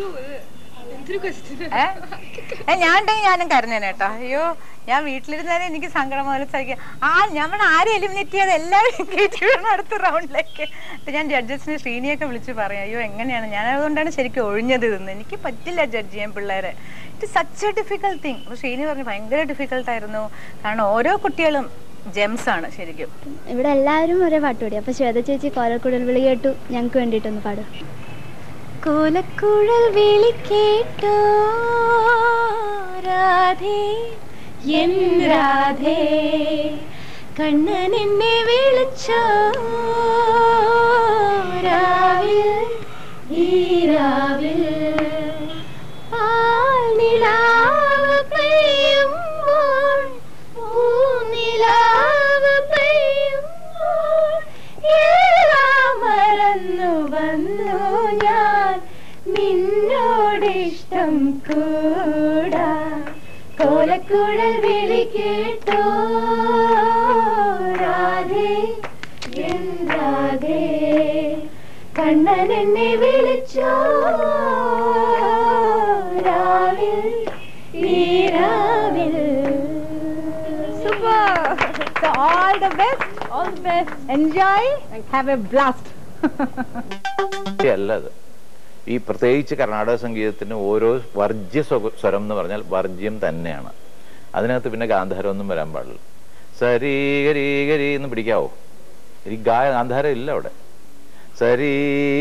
ഏ? ഏ, ഞാൻ ഉണ്ടെങ്കിൽ ഞാനും കരഞ്ഞേനെ കേട്ടോ അയ്യോ ഞാൻ വീട്ടിലിരുന്നാലും എനിക്ക് സങ്കടം പോലെ സഹിക്കാം ആ നമ്മൾ ആരെ എലിമിനേറ്റ് ചെയ്യാതെ എല്ലാവരും കയറ്റി വിടണം അടുത്ത റൗണ്ടിലേക്ക് അപ്പൊ ഞാൻ ജഡ്ജസിനെ ശ്രീനിയൊക്കെ വിളിച്ച് പറയാം അയ്യോ എങ്ങനെയാണ് ഞാൻ അതുകൊണ്ടാണ് ശരിക്കും ഒഴിഞ്ഞത് ഇതെന്ന് എനിക്ക് പറ്റില്ല ജഡ്ജ് ചെയ്യാൻ പിള്ളേരെ it such a difficult thing അപ്പൊ ശ്രീനി പറഞ്ഞു ഭയങ്കര ഡിഫിക്കൽട്ട് ആയിരുന്നു കാരണം ഓരോ കുട്ടികളും ജെംസ് ആണ് ശരിക്കും ഇവിടെ എല്ലാവരും ഒരേ പാട്ട് പാടി അപ്പൊ ശ്വേത ചേച്ചി കോലക്കുടൽ വിളി കേട്ടു ഞങ്ങൾക്ക് വേണ്ടിയിട്ടൊന്ന് പാടും കോലക്കുഴൽ വിളി കേട്ടോ രാധേ എൻ രാധേ കണ്ണൻ എന്നെ വിളിച്ചോ രാവിൽ ഈ രാവിൽ പാൽനിലാവ് പെയ്യുമ്പോൾ പൂനിലാവ് പെയ്യുമ്പോൾ എല്ലാം മറന്നു വന്നു ഞാൻ നിന്നോടിഷ്ടം കൂടാ കോലക്കുഴൽ വിളി കേട്ടോ രാധേ എൻ രാധേ കണ്ണൻ എന്നെ വിളിച്ചോ രാവിൽ ഈ രാവിൽ Super. So all the best, all the best. Enjoy and have a blast. അല്ല അത് ഈ പ്രത്യേകിച്ച് കർണാടക സംഗീതത്തിന് ഓരോ വർജ്യ സ്വ- സ്വരം എന്ന് പറഞ്ഞാൽ വർജ്യം തന്നെയാണ് അതിനകത്ത് പിന്നെ ഗാന്ധാരം ഒന്നും വരാൻ പാടില്ല സരീ ഗരീ ഗരി എന്ന് പിടിക്കാവോ ഈ ഗാ ഗാന്ധാരം ഇല്ല അവിടെ സരീ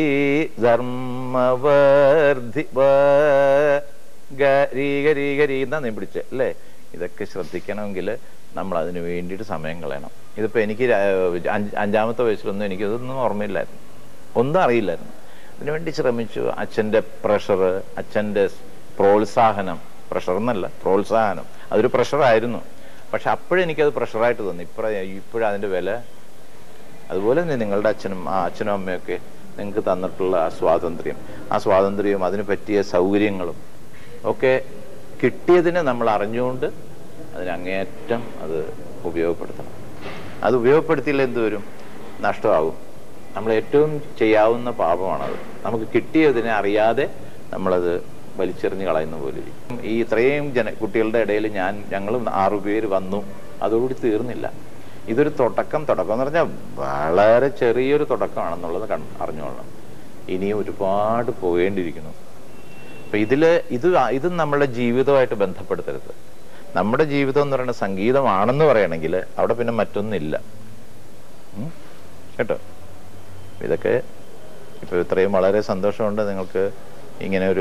ധർമ്മവർദ്ധി വ- ഗരീ ഗരീ ഗരി എന്നാ നീ പിടിച്ചേ അല്ലേ ഇതൊക്കെ ശ്രദ്ധിക്കണമെങ്കിൽ നമ്മൾ അതിന് വേണ്ടിയിട്ട് സമയം കളയണം ഇതിപ്പോൾ എനിക്ക് ര- അഞ്ച് അഞ്ചാമത്തെ വയസ്സിലൊന്നും എനിക്കിതൊന്നും ഓർമ്മയില്ലായിരുന്നു ഒന്നും അറിയില്ലായിരുന്നു അതിനുവേണ്ടി ശ്രമിച്ചു അച്ഛൻ്റെ പ്രഷർ അച്ഛൻ്റെ പ്രോത്സാഹനം പ്രഷർ എന്നല്ല പ്രോത്സാഹനം അതൊരു പ്രഷറായിരുന്നു പക്ഷെ അപ്പോഴെനിക്കത് പ്രഷറായിട്ട് തോന്നി ഇപ്പോഴ ഇപ്പോഴതിൻ്റെ വില അതുപോലെ തന്നെ നിങ്ങളുടെ അച്ഛനും ആ അച്ഛനും അമ്മയൊക്കെ നിങ്ങൾക്ക് തന്നിട്ടുള്ള ആ സ്വാതന്ത്ര്യം ആ സ്വാതന്ത്ര്യവും അതിന് പറ്റിയ സൗകര്യങ്ങളും ഒക്കെ കിട്ടിയതിനെ നമ്മൾ അറിഞ്ഞുകൊണ്ട് അതിന് അങ്ങേയറ്റം അത് ഉപയോഗപ്പെടുത്തണം അത് ഉപയോഗപ്പെടുത്തിയില്ല എന്ത് വരും നഷ്ടമാകും നമ്മൾ ഏറ്റവും ചെയ്യാവുന്ന പാപമാണത് നമുക്ക് കിട്ടിയതിനെ അറിയാതെ നമ്മളത് വലിച്ചെറിഞ്ഞ് കളയുന്ന പോലെ ഇരിക്കും. ഈ ഇത്രയും ജന കുട്ടികളുടെ ഇടയിൽ ഞാൻ ഞങ്ങളും ആറുപേര് വന്നു അതോടുകൂടി തീർന്നില്ല ഇതൊരു തുടക്കം തുടക്കം എന്ന് പറഞ്ഞാൽ വളരെ ചെറിയൊരു തുടക്കമാണെന്നുള്ളത് കൺ അറിഞ്ഞോളണം ഇനിയും ഒരുപാട് പോകേണ്ടിയിരിക്കുന്നു അപ്പൊ ഇതില് ഇത് ആ- ഇത് നമ്മളുടെ ജീവിതമായിട്ട് ബന്ധപ്പെടുത്തരുത് നമ്മുടെ ജീവിതം എന്ന് പറയുന്നത് സംഗീതമാണെന്ന് പറയണമെങ്കിൽ അവിടെ പിന്നെ മറ്റൊന്നില്ല ഉം? കേട്ടോ ഇതൊക്കെ ഇപ്പൊ ഇത്രയും വളരെ സന്തോഷമുണ്ട് നിങ്ങൾക്ക് ഇങ്ങനെ ഒരു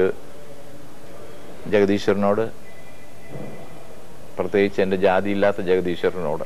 ജഗദീശ്വരനോട് പ്രത്യേകിച്ച് എൻ്റെ ജാതിയില്ലാത്ത ജഗദീശ്വരനോട്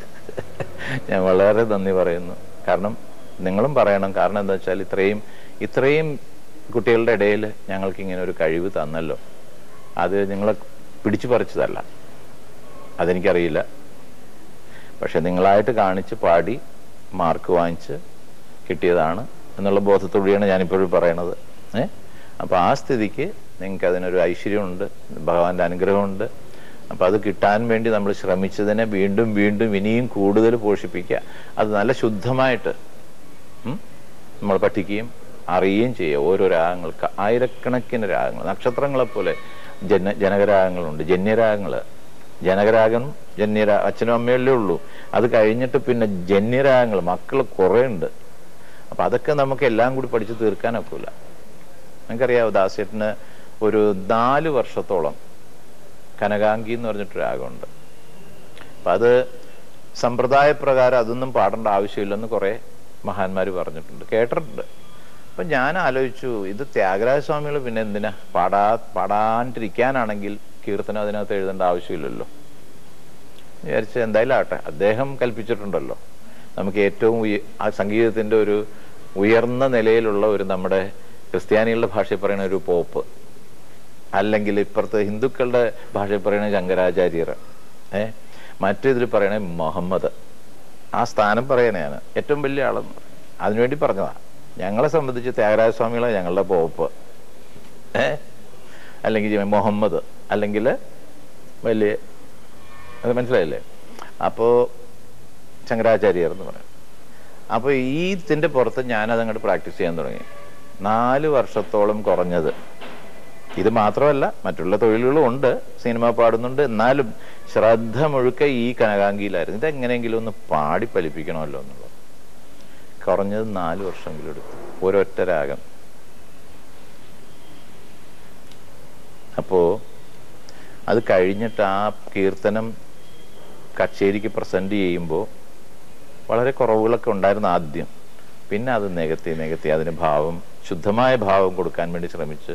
ഞാൻ വളരെ നന്ദി പറയുന്നു കാരണം നിങ്ങളും പറയണം കാരണം എന്താ വെച്ചാൽ ഇത്രയും ഇത്രയും കുട്ടികളുടെ ഇടയിൽ ഞങ്ങൾക്ക് ഇങ്ങനെ ഒരു കഴിവ് തന്നല്ലോ അത് നിങ്ങളെ പിടിച്ചു പറിച്ചതല്ല അതെനിക്കറിയില്ല പക്ഷെ നിങ്ങളായിട്ട് കാണിച്ച് പാടി മാർക്ക് വാങ്ങിച്ച് കിട്ടിയതാണ് എന്നുള്ള ബോധത്തോടെയാണ് ഞാനിപ്പോഴും പറയണത് ഏ അപ്പോൾ ആ സ്ഥിതിക്ക് നിങ്ങൾക്ക് അതിനൊരു ഐശ്വര്യമുണ്ട് ഭഗവാന്റെ അനുഗ്രഹമുണ്ട് അപ്പോൾ അത് കിട്ടാൻ വേണ്ടി നമ്മൾ ശ്രമിച്ചതിനെ വീണ്ടും വീണ്ടും ഇനിയും കൂടുതൽ പോഷിപ്പിക്കുക അത് നല്ല ശുദ്ധമായിട്ട് ഉം, നമ്മൾ പഠിക്കുകയും അറിയുകയും ചെയ്യുക ഓരോ രാഗങ്ങൾക്ക് ആയിരക്കണക്കിന് രാഗങ്ങൾ നക്ഷത്രങ്ങളെ പോലെ ജന ജനകരാഗങ്ങളുണ്ട് ജന്യരാഗങ്ങൾ ജനകരാഗം ജന്യരാ അച്ഛനും അമ്മയല്ലേ ഉള്ളൂ അത് കഴിഞ്ഞിട്ട് പിന്നെ ജന്യരാഗങ്ങൾ മക്കൾ കുറേ ഉണ്ട് അപ്പൊ അതൊക്കെ നമുക്ക് എല്ലാം കൂടി പഠിച്ചു തീർക്കാനൊക്കില്ല നിങ്ങൾക്കറിയാവോ ദാസേട്ടന് ഒരു നാല് വർഷത്തോളം കനകാംഗി എന്ന് പറഞ്ഞിട്ട് രാഗമുണ്ട് അപ്പൊ അത് സമ്പ്രദായ പ്രകാരം അതൊന്നും പാടേണ്ട ആവശ്യമില്ലെന്ന് കുറെ മഹാന്മാർ പറഞ്ഞിട്ടുണ്ട് കേട്ടിട്ടുണ്ട് അപ്പൊ ഞാൻ ആലോചിച്ചു ഇത് ത്യാഗരാജ സ്വാമികൾ പിന്നെ എന്തിനാ പാടാ പാടാണ്ടിരിക്കാനാണെങ്കിൽ കീർത്തനം അതിനകത്ത് എഴുതേണ്ട ആവശ്യമില്ലല്ലോ വിചാരിച്ച് എന്തായാലും ആട്ടെ അദ്ദേഹം കൽപ്പിച്ചിട്ടുണ്ടല്ലോ നമുക്ക് ഏറ്റവും ഉയ ആ സംഗീതത്തിന്റെ ഒരു ഉയർന്ന നിലയിലുള്ള ഒരു നമ്മുടെ ക്രിസ്ത്യാനികളുടെ ഭാഷയിൽ പറയുന്ന ഒരു പോപ്പ് അല്ലെങ്കിൽ ഇപ്പുറത്തെ ഹിന്ദുക്കളുടെ ഭാഷയിൽ പറയുന്ന ശങ്കരാചാര്യർ ഏ മറ്റേതിൽ പറയണ മുഹമ്മദ് ആ സ്ഥാനം പറയണയാണ് ഏറ്റവും വലിയ ആളെന്ന് അതിനുവേണ്ടി പറഞ്ഞതാ ഞങ്ങളെ സംബന്ധിച്ച് ത്യാഗരാജ സ്വാമികളെ ഞങ്ങളുടെ പോപ്പ് ഏ അല്ലെങ്കിൽ മുഹമ്മദ് അല്ലെങ്കിൽ വലിയ അത് മനസ്സിലായില്ലേ അപ്പോ ശങ്കരാചാര്യർ എന്ന് പറയും അപ്പൊ ഈ ഇതിന്റെ പുറത്ത് ഞാനത് അങ്ങോട്ട് പ്രാക്ടീസ് ചെയ്യാൻ തുടങ്ങി നാല് വർഷത്തോളം കുറഞ്ഞത് ഇത് മാത്രമല്ല മറ്റുള്ള തൊഴിലുകളും ഉണ്ട് സിനിമ പാടുന്നുണ്ട് എന്നാലും ശ്രദ്ധ മുഴുക്ക ഈ കനകാംഗിയിലായിരുന്നു ഇതെങ്ങനെയെങ്കിലും ഒന്ന് പാടി ഫലിപ്പിക്കണമല്ലോ എന്നുള്ളത് കുറഞ്ഞത് നാല് വർഷമെങ്കിലും എടുത്തു ഒരൊറ്റ രാഗം അപ്പോ അത് കഴിഞ്ഞിട്ട് ആ കീർത്തനം കച്ചേരിക്ക് പ്രസന്റ് ചെയ്യുമ്പോൾ വളരെ കുറവുകളൊക്കെ ഉണ്ടായിരുന്നു ആദ്യം പിന്നെ അത് നികത്തി നികത്തി അതിന് ഭാവം ശുദ്ധമായ ഭാവം കൊടുക്കാൻ വേണ്ടി ശ്രമിച്ച്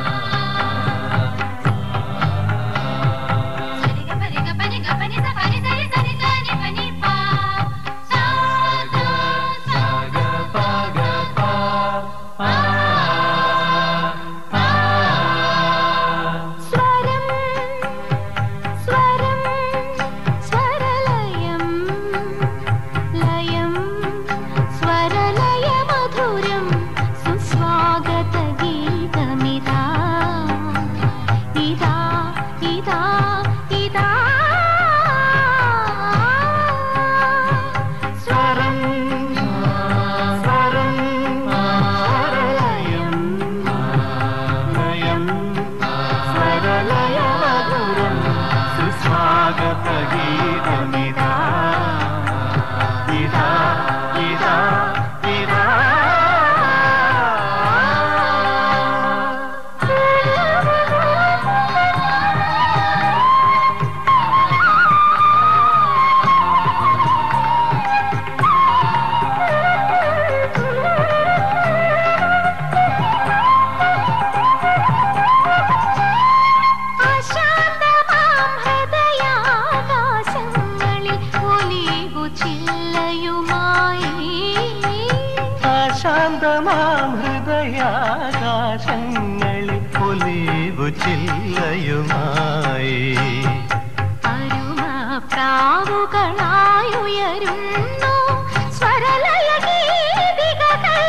സ്വരലയം ലയം സ്വരലയ മധുരം സുസ്വാഗത ഗീതമിതാ ഇതാ ഇതാ ഇതാ സ്വരം സ്വരം സ്വരലയം ലയം സ്വരലയ മധുരം സുസ്വാഗത ഗീതമിതാ ഇതാ ഇതാ ഇതാ അശാന്തമാം ഹൃദയാകാശങ്ങളിൽ ഒലിവു ചില്ലയുമായി അശാന്തമാം ഹൃദയാകാശങ്ങളിൽ ഒലിവു ചില്ലയുമായി അരുണ പ്രാവുകളായുയരുന്നു സ്വരലയ ഗീതികകൾ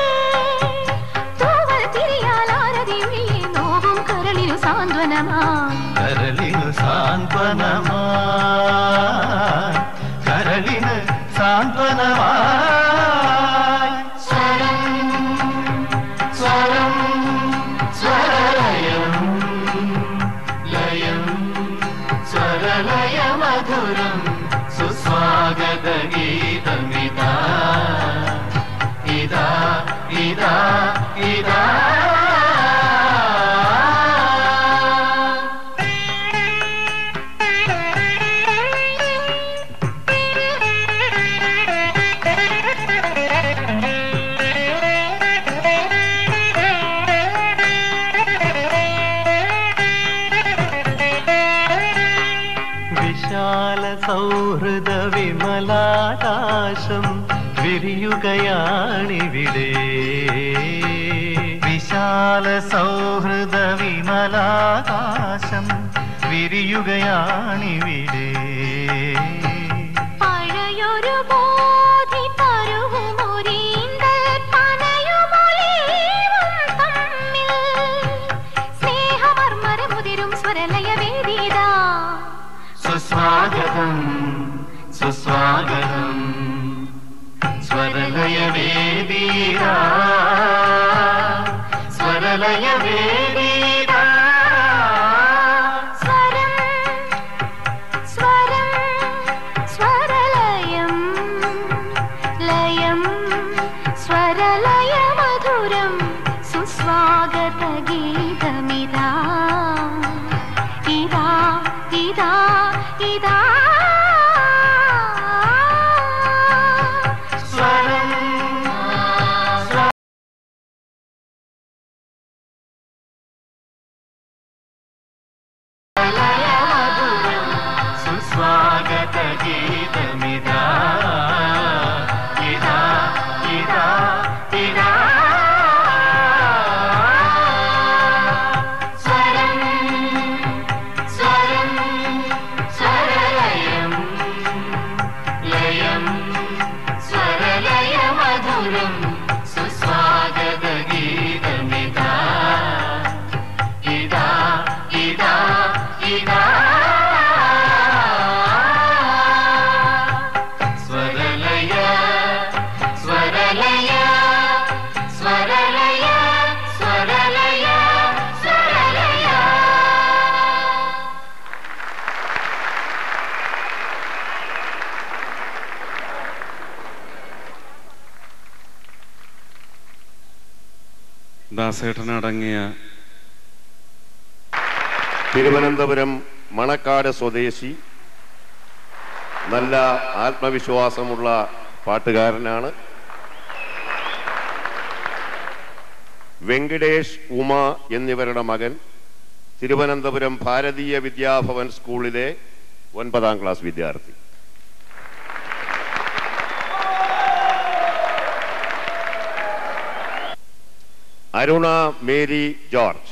തൂവൽ തിരിയാലാരതിയുള്ളിലെ നോവും കരളിനു സാന്ത്വനമായി കരളിന് സാന്ത്വനമാ കരളിന് സാന്ത്വനമായി സ്വരം സ്വരം സ്വരലയം ലയം സ്വരലയ മധുരം സുസ്വാഗത ഗീതമിതാ ഇതാ ഇതാ ഇതാ വിശാല സൗഹൃദ വിമലാകാശം വിരിയുകയാണിവിടെ വിശാല സൗഹൃദ വിമലാകാശം വിരിയുകയാണിവിടെ പഴയൊരു ബോധി പരുവുമൊരീന്തൽ പനയുമൊലീവും തമ്മിൽ സ്നേഹമർമരമുതിരും സ്വരലയ വേദിതാ സുസ്വാഗതം സുസ്വാഗതം സ്വരലയ വേദീരാ സ്വരലയ വേദീരാ ദാസേട്ടനടങ്ങിയ തിരുവനന്തപുരം മണക്കാട് സ്വദേശി നല്ല ആത്മവിശ്വാസമുള്ള പാട്ടുകാരനാണ് വെങ്കടേഷ് ഉമ എന്നിവരുടെ മകൻ തിരുവനന്തപുരം ഭാരതീയ വിദ്യാഭവൻ സ്കൂളിലെ ഒൻപതാം ക്ലാസ് വിദ്യാർത്ഥി അരുണ മേരി ജോർജ്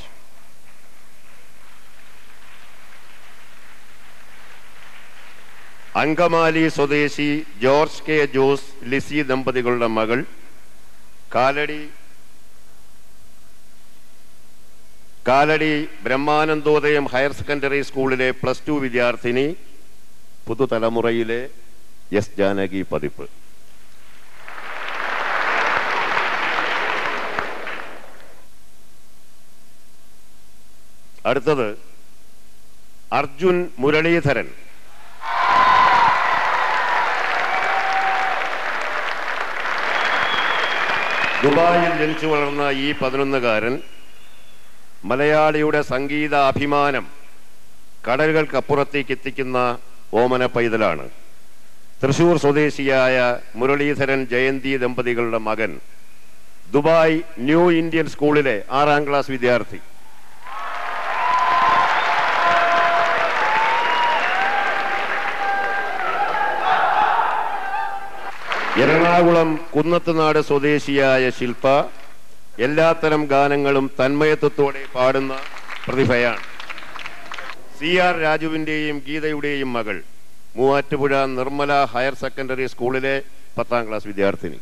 അങ്കമാലി സ്വദേശി ജോർജ് കെ ജോസ് ലിസി ദമ്പതികളുടെ മകൾ കാലടി കാലടി ബ്രഹ്മാനന്ദോദയം ഹയർ സെക്കൻഡറി സ്കൂളിലെ പ്ലസ് ടു വിദ്യാർത്ഥിനി പുതുതലമുറയിലെ എസ് ജാനകി പതിപ്പ് അടുത്തത് അർജുൻ മുരളീധരൻ ദുബായിൽ ജനിച്ചു വളർന്ന ഈ പതിനൊന്നുകാരൻ മലയാളിയുടെ സംഗീത അഭിമാനം കടലുകൾക്കപ്പുറത്തേക്ക് എത്തിക്കുന്ന ഓമന പൈതലാണ് തൃശൂർ സ്വദേശിയായ മുരളീധരൻ ജയന്തി ദമ്പതികളുടെ മകൻ ദുബായ് ന്യൂ ഇന്ത്യൻ സ്കൂളിലെ ആറാം ക്ലാസ് വിദ്യാർത്ഥി എറണാകുളം കുന്നത്തുനാട് സ്വദേശിയായ ശില്പ എല്ലാത്തരം ഗാനങ്ങളും തന്മയത്വത്തോടെ പാടുന്ന പ്രതിഭയാണ് സി ആർ രാജുവിന്റെയും ഗീതയുടെയും മകൾ മൂവാറ്റുപുഴ നിർമ്മല ഹയർ സെക്കൻഡറി സ്കൂളിലെ പത്താം ക്ലാസ് വിദ്യാർത്ഥിനി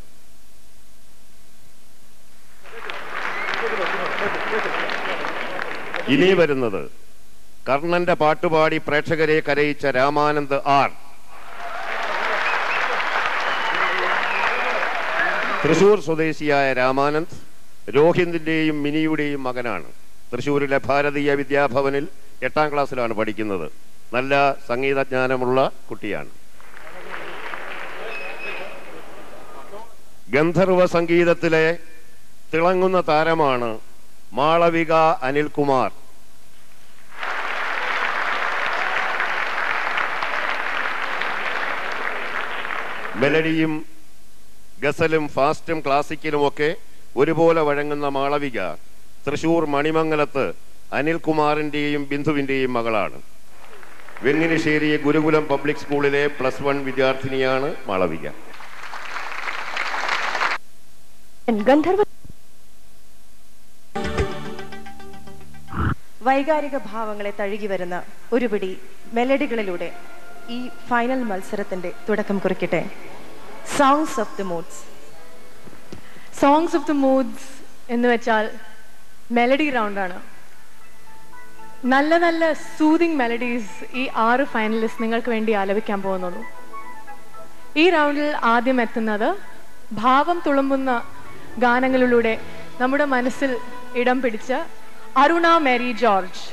ഇനി വരുന്നത് കർണന്റെ പാട്ടുപാടി പ്രേക്ഷകരെ കരയിച്ച രാമാനന്ദ് ആർ തൃശൂർ സ്വദേശിയായ രാമാനന്ദ് രോഹിന്ദിന്റെയും മിനിയുടെയും മകനാണ് തൃശൂരിലെ ഭാരതീയ വിദ്യാഭവനിൽ എട്ടാം ക്ലാസ്സിലാണ് പഠിക്കുന്നത് നല്ല സംഗീതജ്ഞാനമുള്ള കുട്ടിയാണ് ഗന്ധർവ സംഗീതത്തിലെ തിളങ്ങുന്ന താരമാണ് മാളവിക അനിൽകുമാർ മെലഡിയും ഗസലും ഫാസ്റ്റും ക്ലാസിക്കലുമൊക്കെ ഒരുപോലെ വഴങ്ങുന്ന മാളവിക തൃശൂർ മണിമംഗലത്ത് അനിൽകുമാറിന്റെയും ബിന്ദുവിന്റെയും മകളാണ് വെങ്ങിനിശ്ശേരി ഗുരുകുലം പബ്ലിക് സ്കൂളിലെ പ്ലസ് വൺ വിദ്യാർത്ഥിനിയാണ് മാളവിക ഗന്ധർവ വൈകാരിക ഭാവങ്ങളെ തഴുകി വരുന്ന ഒരു പിടി മെലഡികളിലൂടെ ഈ ഫൈനൽ മത്സരത്തിന്റെ തുടക്കം കുറിക്കട്ടെ songs of the moods songs of the moods എന്ന് വെച്ചാൽ മെലഡി റൗണ്ടാണ് നല്ല നല്ല സൂതിങ് മെലഡീസ് ഈ ആറ് ഫൈനലിസ്റ്റ് നിങ്ങൾക്ക് വേണ്ടി ആലപിക്കാൻ പോകുന്നുള്ളൂ ഈ റൗണ്ടിൽ ആദ്യം എത്തുന്നത് ഭാവം തുളുമ്പുന്ന ഗാനങ്ങളിലൂടെ നമ്മുടെ മനസ്സിൽ ഇടം പിടിച്ച അരുണ മേരി ജോർജ്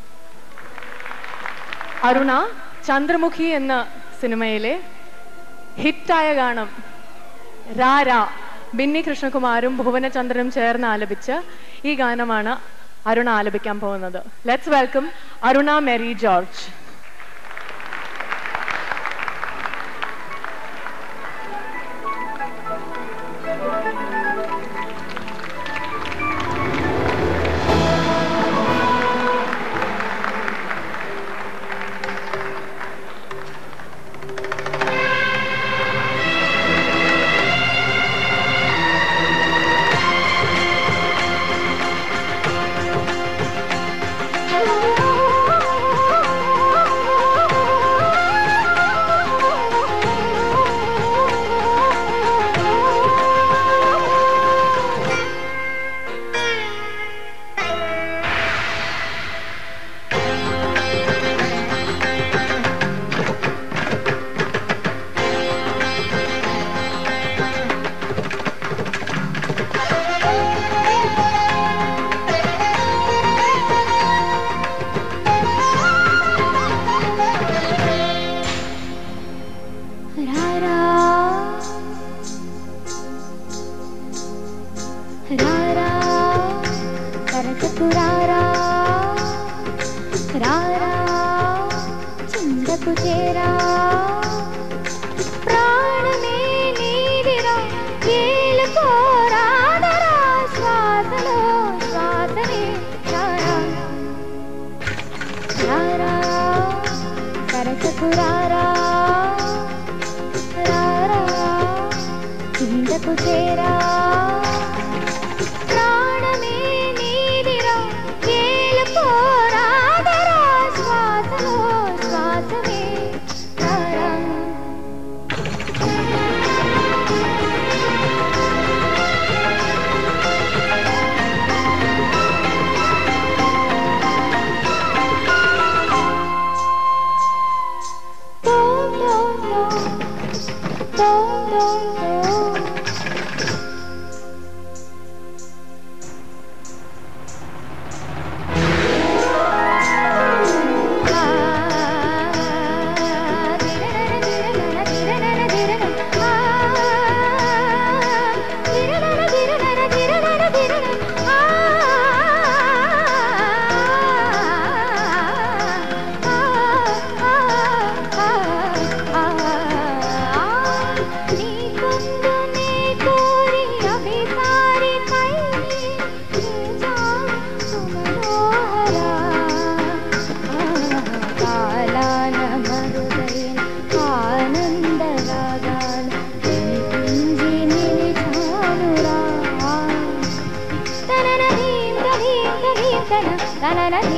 അരുണ ചന്ദ്രമുഖി എന്ന സിനിമയിലെ ഹിറ്റായ ഗാനം രാ രാ ബിന്നി കൃഷ്ണകുമാരും ഭുവനചന്ദ്രനും ചേർന്ന് ആലപിച്ച ഈ ഗാനമാണ് അരുണ ആലപിക്കാൻ പോകുന്നത് let's welcome Aruna Mary George Oh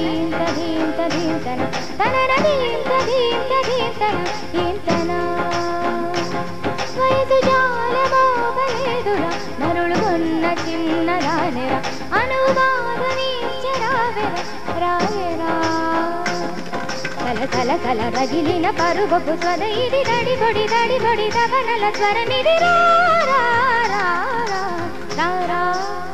തനനനീം തദീം തദീം തന തനനനീം തദീം തദീം തന ഈം തന వయసు జాలమోగలేదురా నరుಳುగొన్న చిన్నదానెర అనువాద నీచరావెర రాయరా కల కల కల రగిలిన పరుగపు స్వర ఇది దడి బొడి దడి బొడి దవనల స్వర నిధి రా రా రా రా రా రా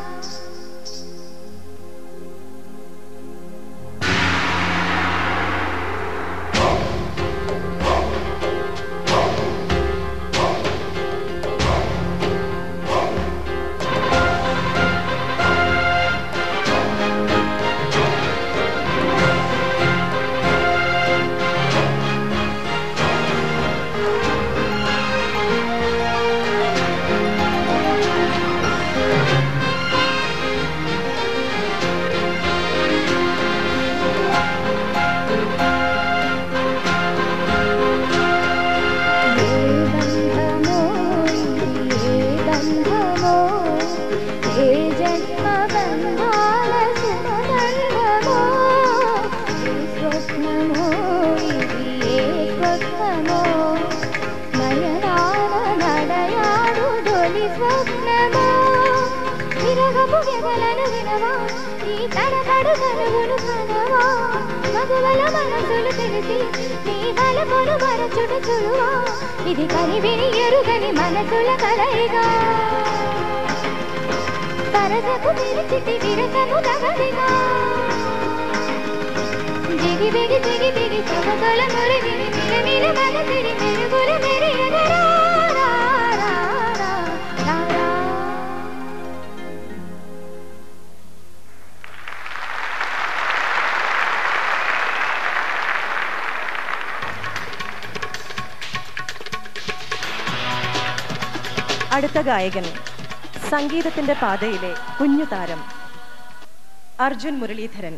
బంధమో ఇది ఏ బంధమో ఏ జన్మ బంధాల సుమగంధమో ఏ స్వప్నమో ఇది ఏ స్వప్నమో నయనాన నడయాడు దొలి స్వప్నమో విరగపు వ్యగలను వినవా ఈ తడబడు కనుగును కనవా మగువల మనసులు తెలిసి నీ వలపును మరచుట చులువా ఇది కనివిని ఎరుగని మనసుల కలయిగా సరసకు పిలిచితి విరసము తగదిగా జిగి బిగి జిగి బిగి సొగసొల మురిగిని మిరమిర మనసిరి మెరుగుల మెరియగరా రా రా రా రా రా അടുത്ത ഗായകൻ സംഗീതത്തിന്റെ പാതയിലെ കുഞ്ഞു താരം അർജുൻ മുരളീധരൻ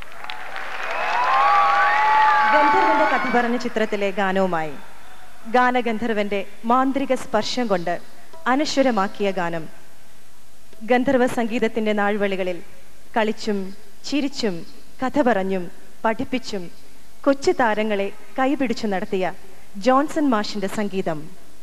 ഗന്ധർവന്റെ കഥ പറഞ്ഞ ചിത്രത്തിലെ ഗാനവുമായി ഗാനഗന്ധർവന്റെ മാന്ത്രിക സ്പർശം കൊണ്ട് അനശ്വരമാക്കിയ ഗാനം ഗന്ധർവ സംഗീതത്തിന്റെ നാഴ്വളികളിൽ കളിച്ചും ചിരിച്ചും കഥ പറഞ്ഞും പഠിപ്പിച്ചും കൊച്ചു താരങ്ങളെ കൈപിടിച്ചു നടത്തിയ ജോൺസൺ മാഷിന്റെ സംഗീതം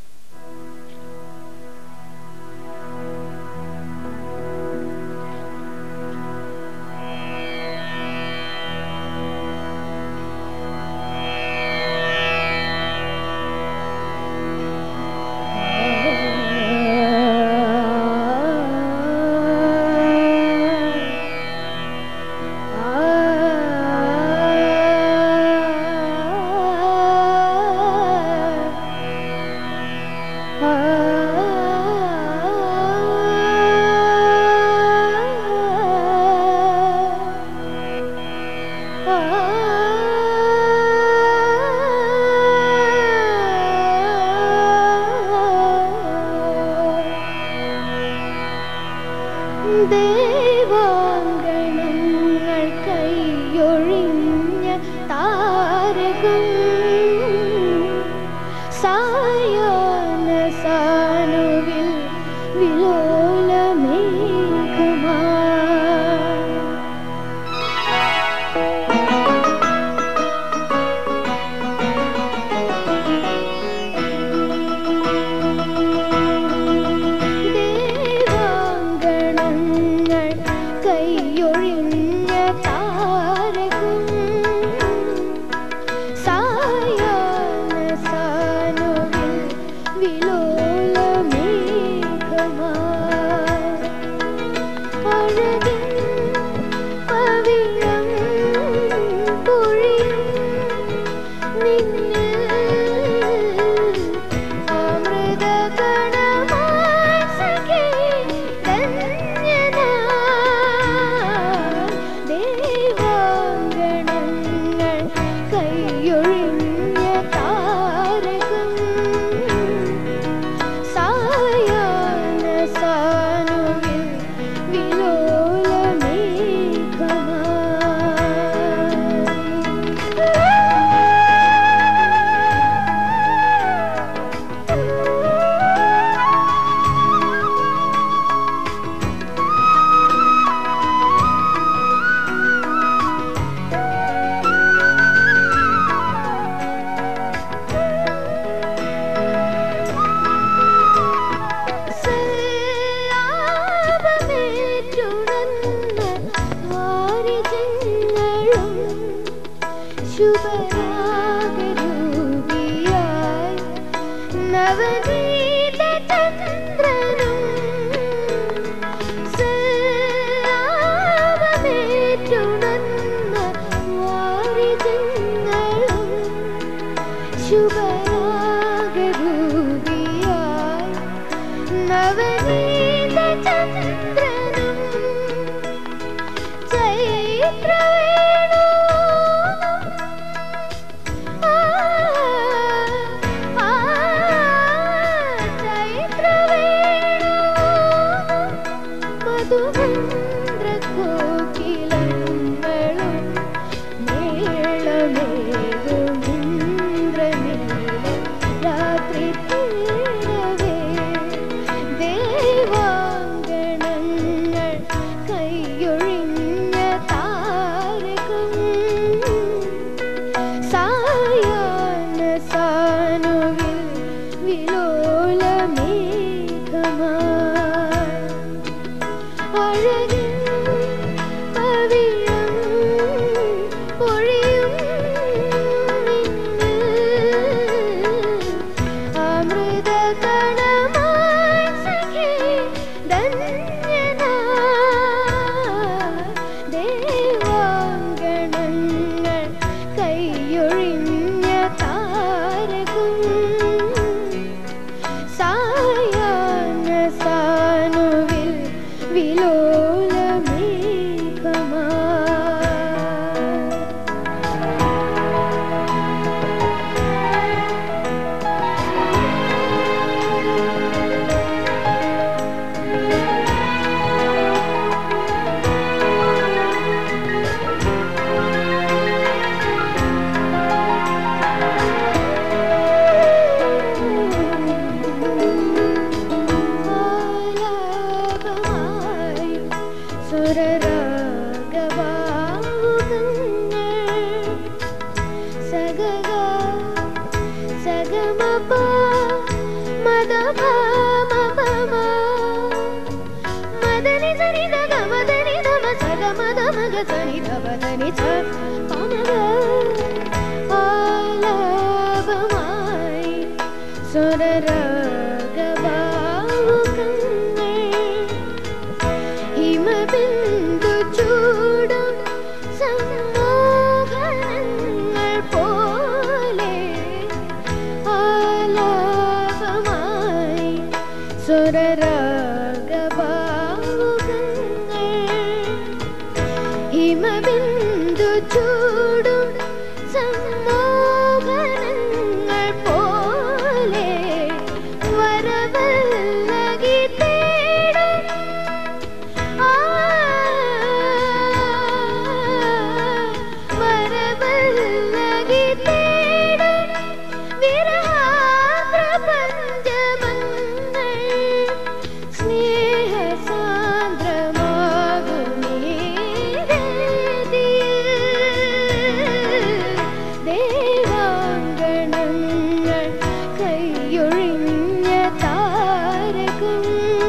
ദേവാങ്കണങ്ങൾ കൈയൊഴിഞ്ഞ താരകം സായാഹ്ന സാനുവിൽ വിലോലമേഘമാ ദേവാങ്കണങ്ങൾ കൈയൊഴിഞ്ഞ താരകം ശുഭരാഗരൂപിയായി നവനീത ചന്ദ്രനും സല്ലാപമേറ്റുണർന്ന വാരിജങ്ങളും ശുഭരാഗരൂപിയായി നവനീത ചന്ദ്രനും ചൈത്രവേണു ആ ചൈത്രവേണു മധുമന്ത്രകോകിലങ്ങളും മേളമേകുമിന്ദ്രനീല രാത്രി തീരവേ ദേവാങ്കണങ്ങൾ കൈയൊഴിഞ്ഞ താരകം സായാഹ്ന സാനുവിൽ വിലോലമേഘമായി അഴകിൻ പവിഴം പൊഴിയും അമൃതകണമായി സഖി ധന്യനാ ദേവാങ്കണങ്ങൾ കൈയൊഴിഞ്ഞ താരകം സായാഹ്ന സാനുവിൽ വിലോലമേഘമായി ആലാപമായും സുരരാഗവാവുകങ്ങൾ സഗഗ സഗമപ മദഭാമപമ മദനി സനി ദഗ മദനി ദമ സഗ മദ മഗ സനി ദവ ധനി സ പമഗ ആലാപമായി സുരരാഗവാവുകങ്ങൾ ഹിമബിന്ദു ചൂടും സമ്മോഹനങ്ങൾ പോലെ ആലാപമായി സുരരാഗഭാവുകങ്ങൾ ഹിമബിന്ദു ചൂടും സമ്മോഹനങ്ങൾ പോലെ വരവല്ലകി തേടും ആ വരവല്ലകി തേടും വിരഹാദ്ര പഞ്ചമങ്ങൾ സ്നേഹസാന്ദ്രമാകുമീ വേദിയിൽ ദേവാങ്കണങ്ങൾ കൈയൊഴിഞ്ഞ താരകം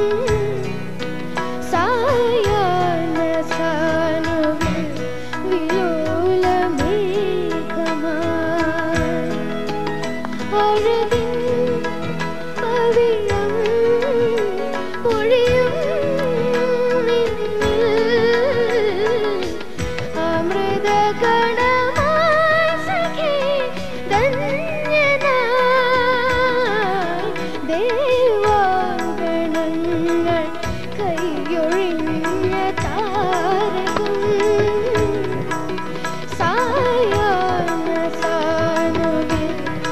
സായാഹ്ന സാനുവിൽ വിലോലമേഘമായി അഴകിൻ പവിഴം പൊഴിയും അമൃതകണമായി സഖി ധന്യനായി ദേവാങ്കണങ്ങൾ കൈയൊഴിഞ്ഞ താരകം സായാഹ്ന സാനുവിൽ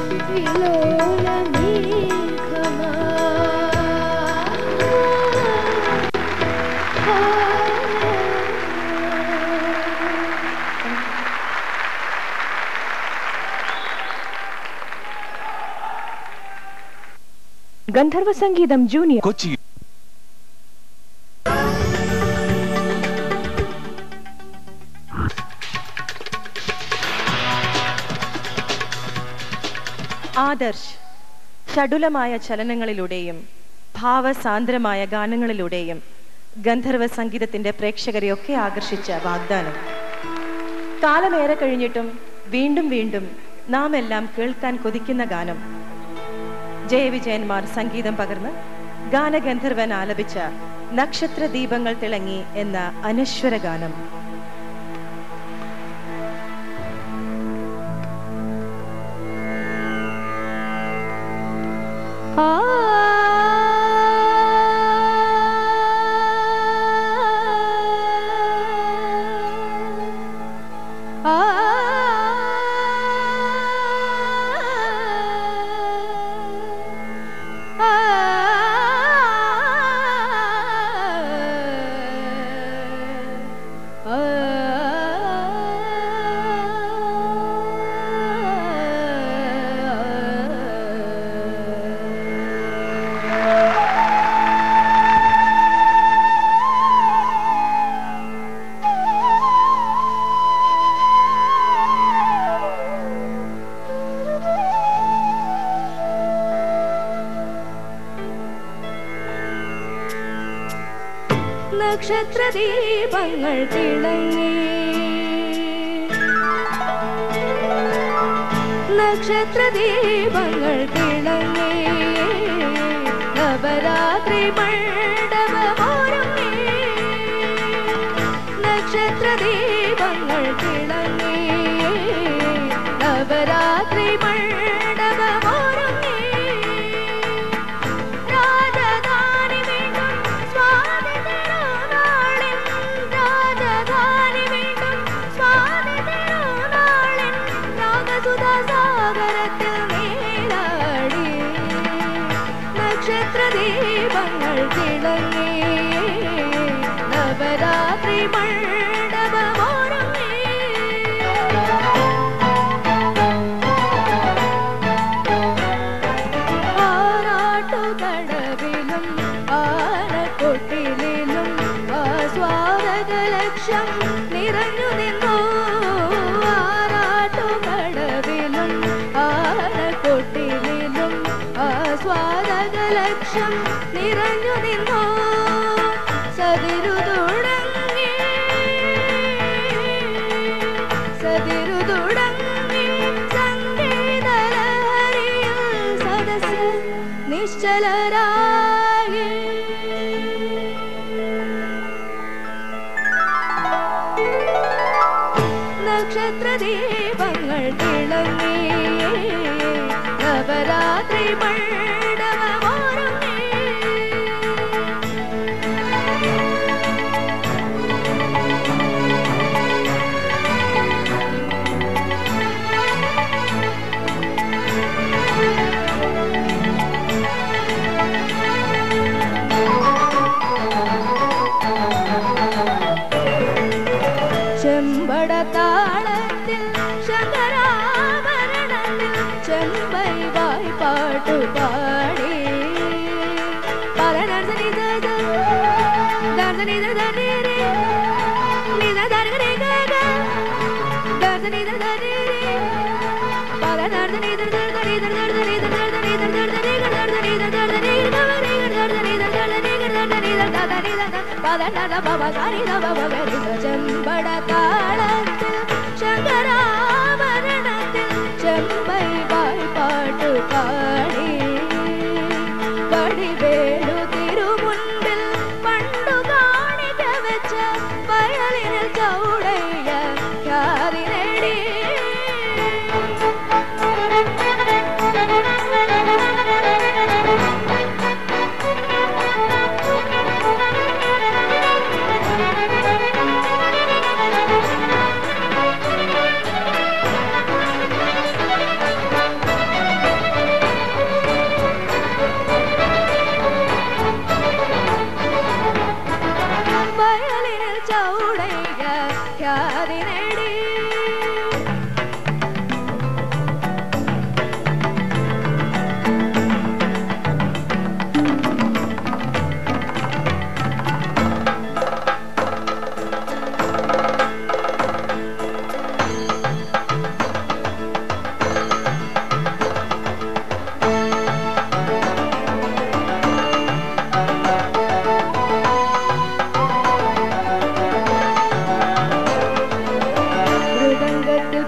ഗന്ധർവ സംഗീതം ജൂനിയർ കൊച്ചി ആദർശ് ഷഡുലമായ ചലനങ്ങളിലൂടെയും ഭാവസാന്ദ്രമായ ഗാനങ്ങളിലൂടെയും ഗന്ധർവ സംഗീതത്തിന്റെ പ്രേക്ഷകരെയൊക്കെ ആകർഷിച്ച വാഗ്ദാനം കാലമേറെ കഴിഞ്ഞിട്ടും വീണ്ടും വീണ്ടും നാം എല്ലാം കേൾക്കാൻ കൊതിക്കുന്ന ഗാനം ജയവിജയന്മാർ സംഗീതം പകർന്ന് ഗാനഗന്ധർവൻ ആലപിച്ച നക്ഷത്ര ദീപങ്ങൾ തിളങ്ങി എന്ന അനശ്വര ഗാനം നക്ഷത്രദീപങ്ങൾ തിളങ്ങി നക്ഷത്രദീപങ്ങൾ തിളങ്ങി നവരാത്രി മണ്ഡപമൊരുങ്ങി നക്ഷത്രദീപങ്ങൾ തിളങ്ങി നവരാത്രി മണ്ഡപമൊരുങ്ങി രാജധാനി വീണ്ടും സ്വാതി തിരുനാളിൻ രാജധാനി വീണ്ടും സ്വാതി തിരുനാളിൻ രാഗസുധാസാഗരത്തിൽ നീരാടി നക്ഷത്രദീപങ്ങൾ തിളങ്ങി നവരാത്രി മണ്ഡപമൊരുങ്ങി ആറാട്ടുകടവിലും ആനക്കൊട്ടിലും സ്വാഗതലക്ഷം നിറഞ്ഞു നിന്നു ആറാട്ടുകടവിലും ആനക്കൊട്ടിലും സ്വാഗതലക്ഷം നിറഞ്ഞു നിന്നു സതിരു തുടങ്ങി സതിരു തുടങ്ങി സംഗീതലഹരിയിൽ സദസ് നിശ്ചലരായി നക്ഷത്രദീപങ്ങൾ തിളങ്ങി നവരാത്രി മണ്ഡപമൊരുങ്ങി ചെമ്പടത്താളത്തിൽ ശങ്കരാഭരണത്തിൽ ചെമ്പൈ വായ്പാട്ടു പാടി പരനർസനി ദർശനി ദർശനി നിത ദർശനി ദർശനി ദർശനി പരനർസനി ദർശനി ദർശനി ദർശനി ദർശനി ദർശനി ദർശനി ചെമ്പടത്താളത്തിൽ ശങ്കരാഭരണത്തിൽ ചെമ്പൈ വായ്പാട്ടു പാടി വടിവേലു തിരുമുൻപിൽ പണ്ടു കാണിക്ക വെച്ച വയലിനിൽ ചൗടയ്യ ഖ്യാതി നേടി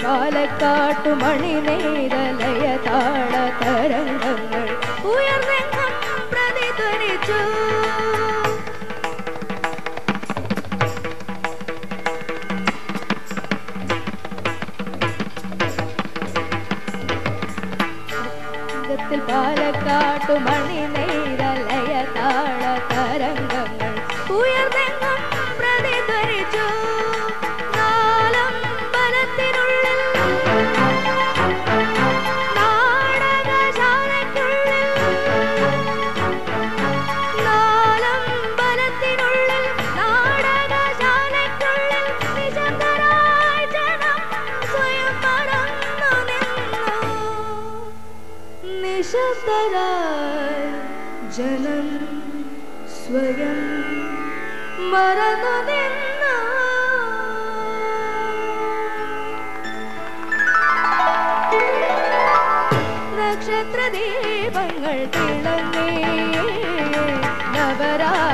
പാലക്കാട്ടു മണിനേരലയ താള തരംഗങ്ങൾ ഉയർന്നെങ്ങും പ്രതിധ്വനിച്ചു ത്തിൽ പാലക്കാട്ടു മണിനേരലയ താള തരംഗങ്ങൾ ഉയർന്നെങ്ങും പ്രതിധ്വനിച്ചു നാലമ്പലത്തിനുള്ളിൽ നാടകശാലയ്ക്കുള്ളിൽ നാലമ്പലത്തിനുള്ളിൽ നാടകശാലയ്ക്കുള്ളിൽ നിശബ്ദരായി ജനം സ്വയം മറന്നു നിന്നു നിശബ്ദരായി ജനം സ്വയം മറന്നു നിന്നു നക്ഷത്ര ദീപങ്ങൾ തിളങ്ങി നവരാ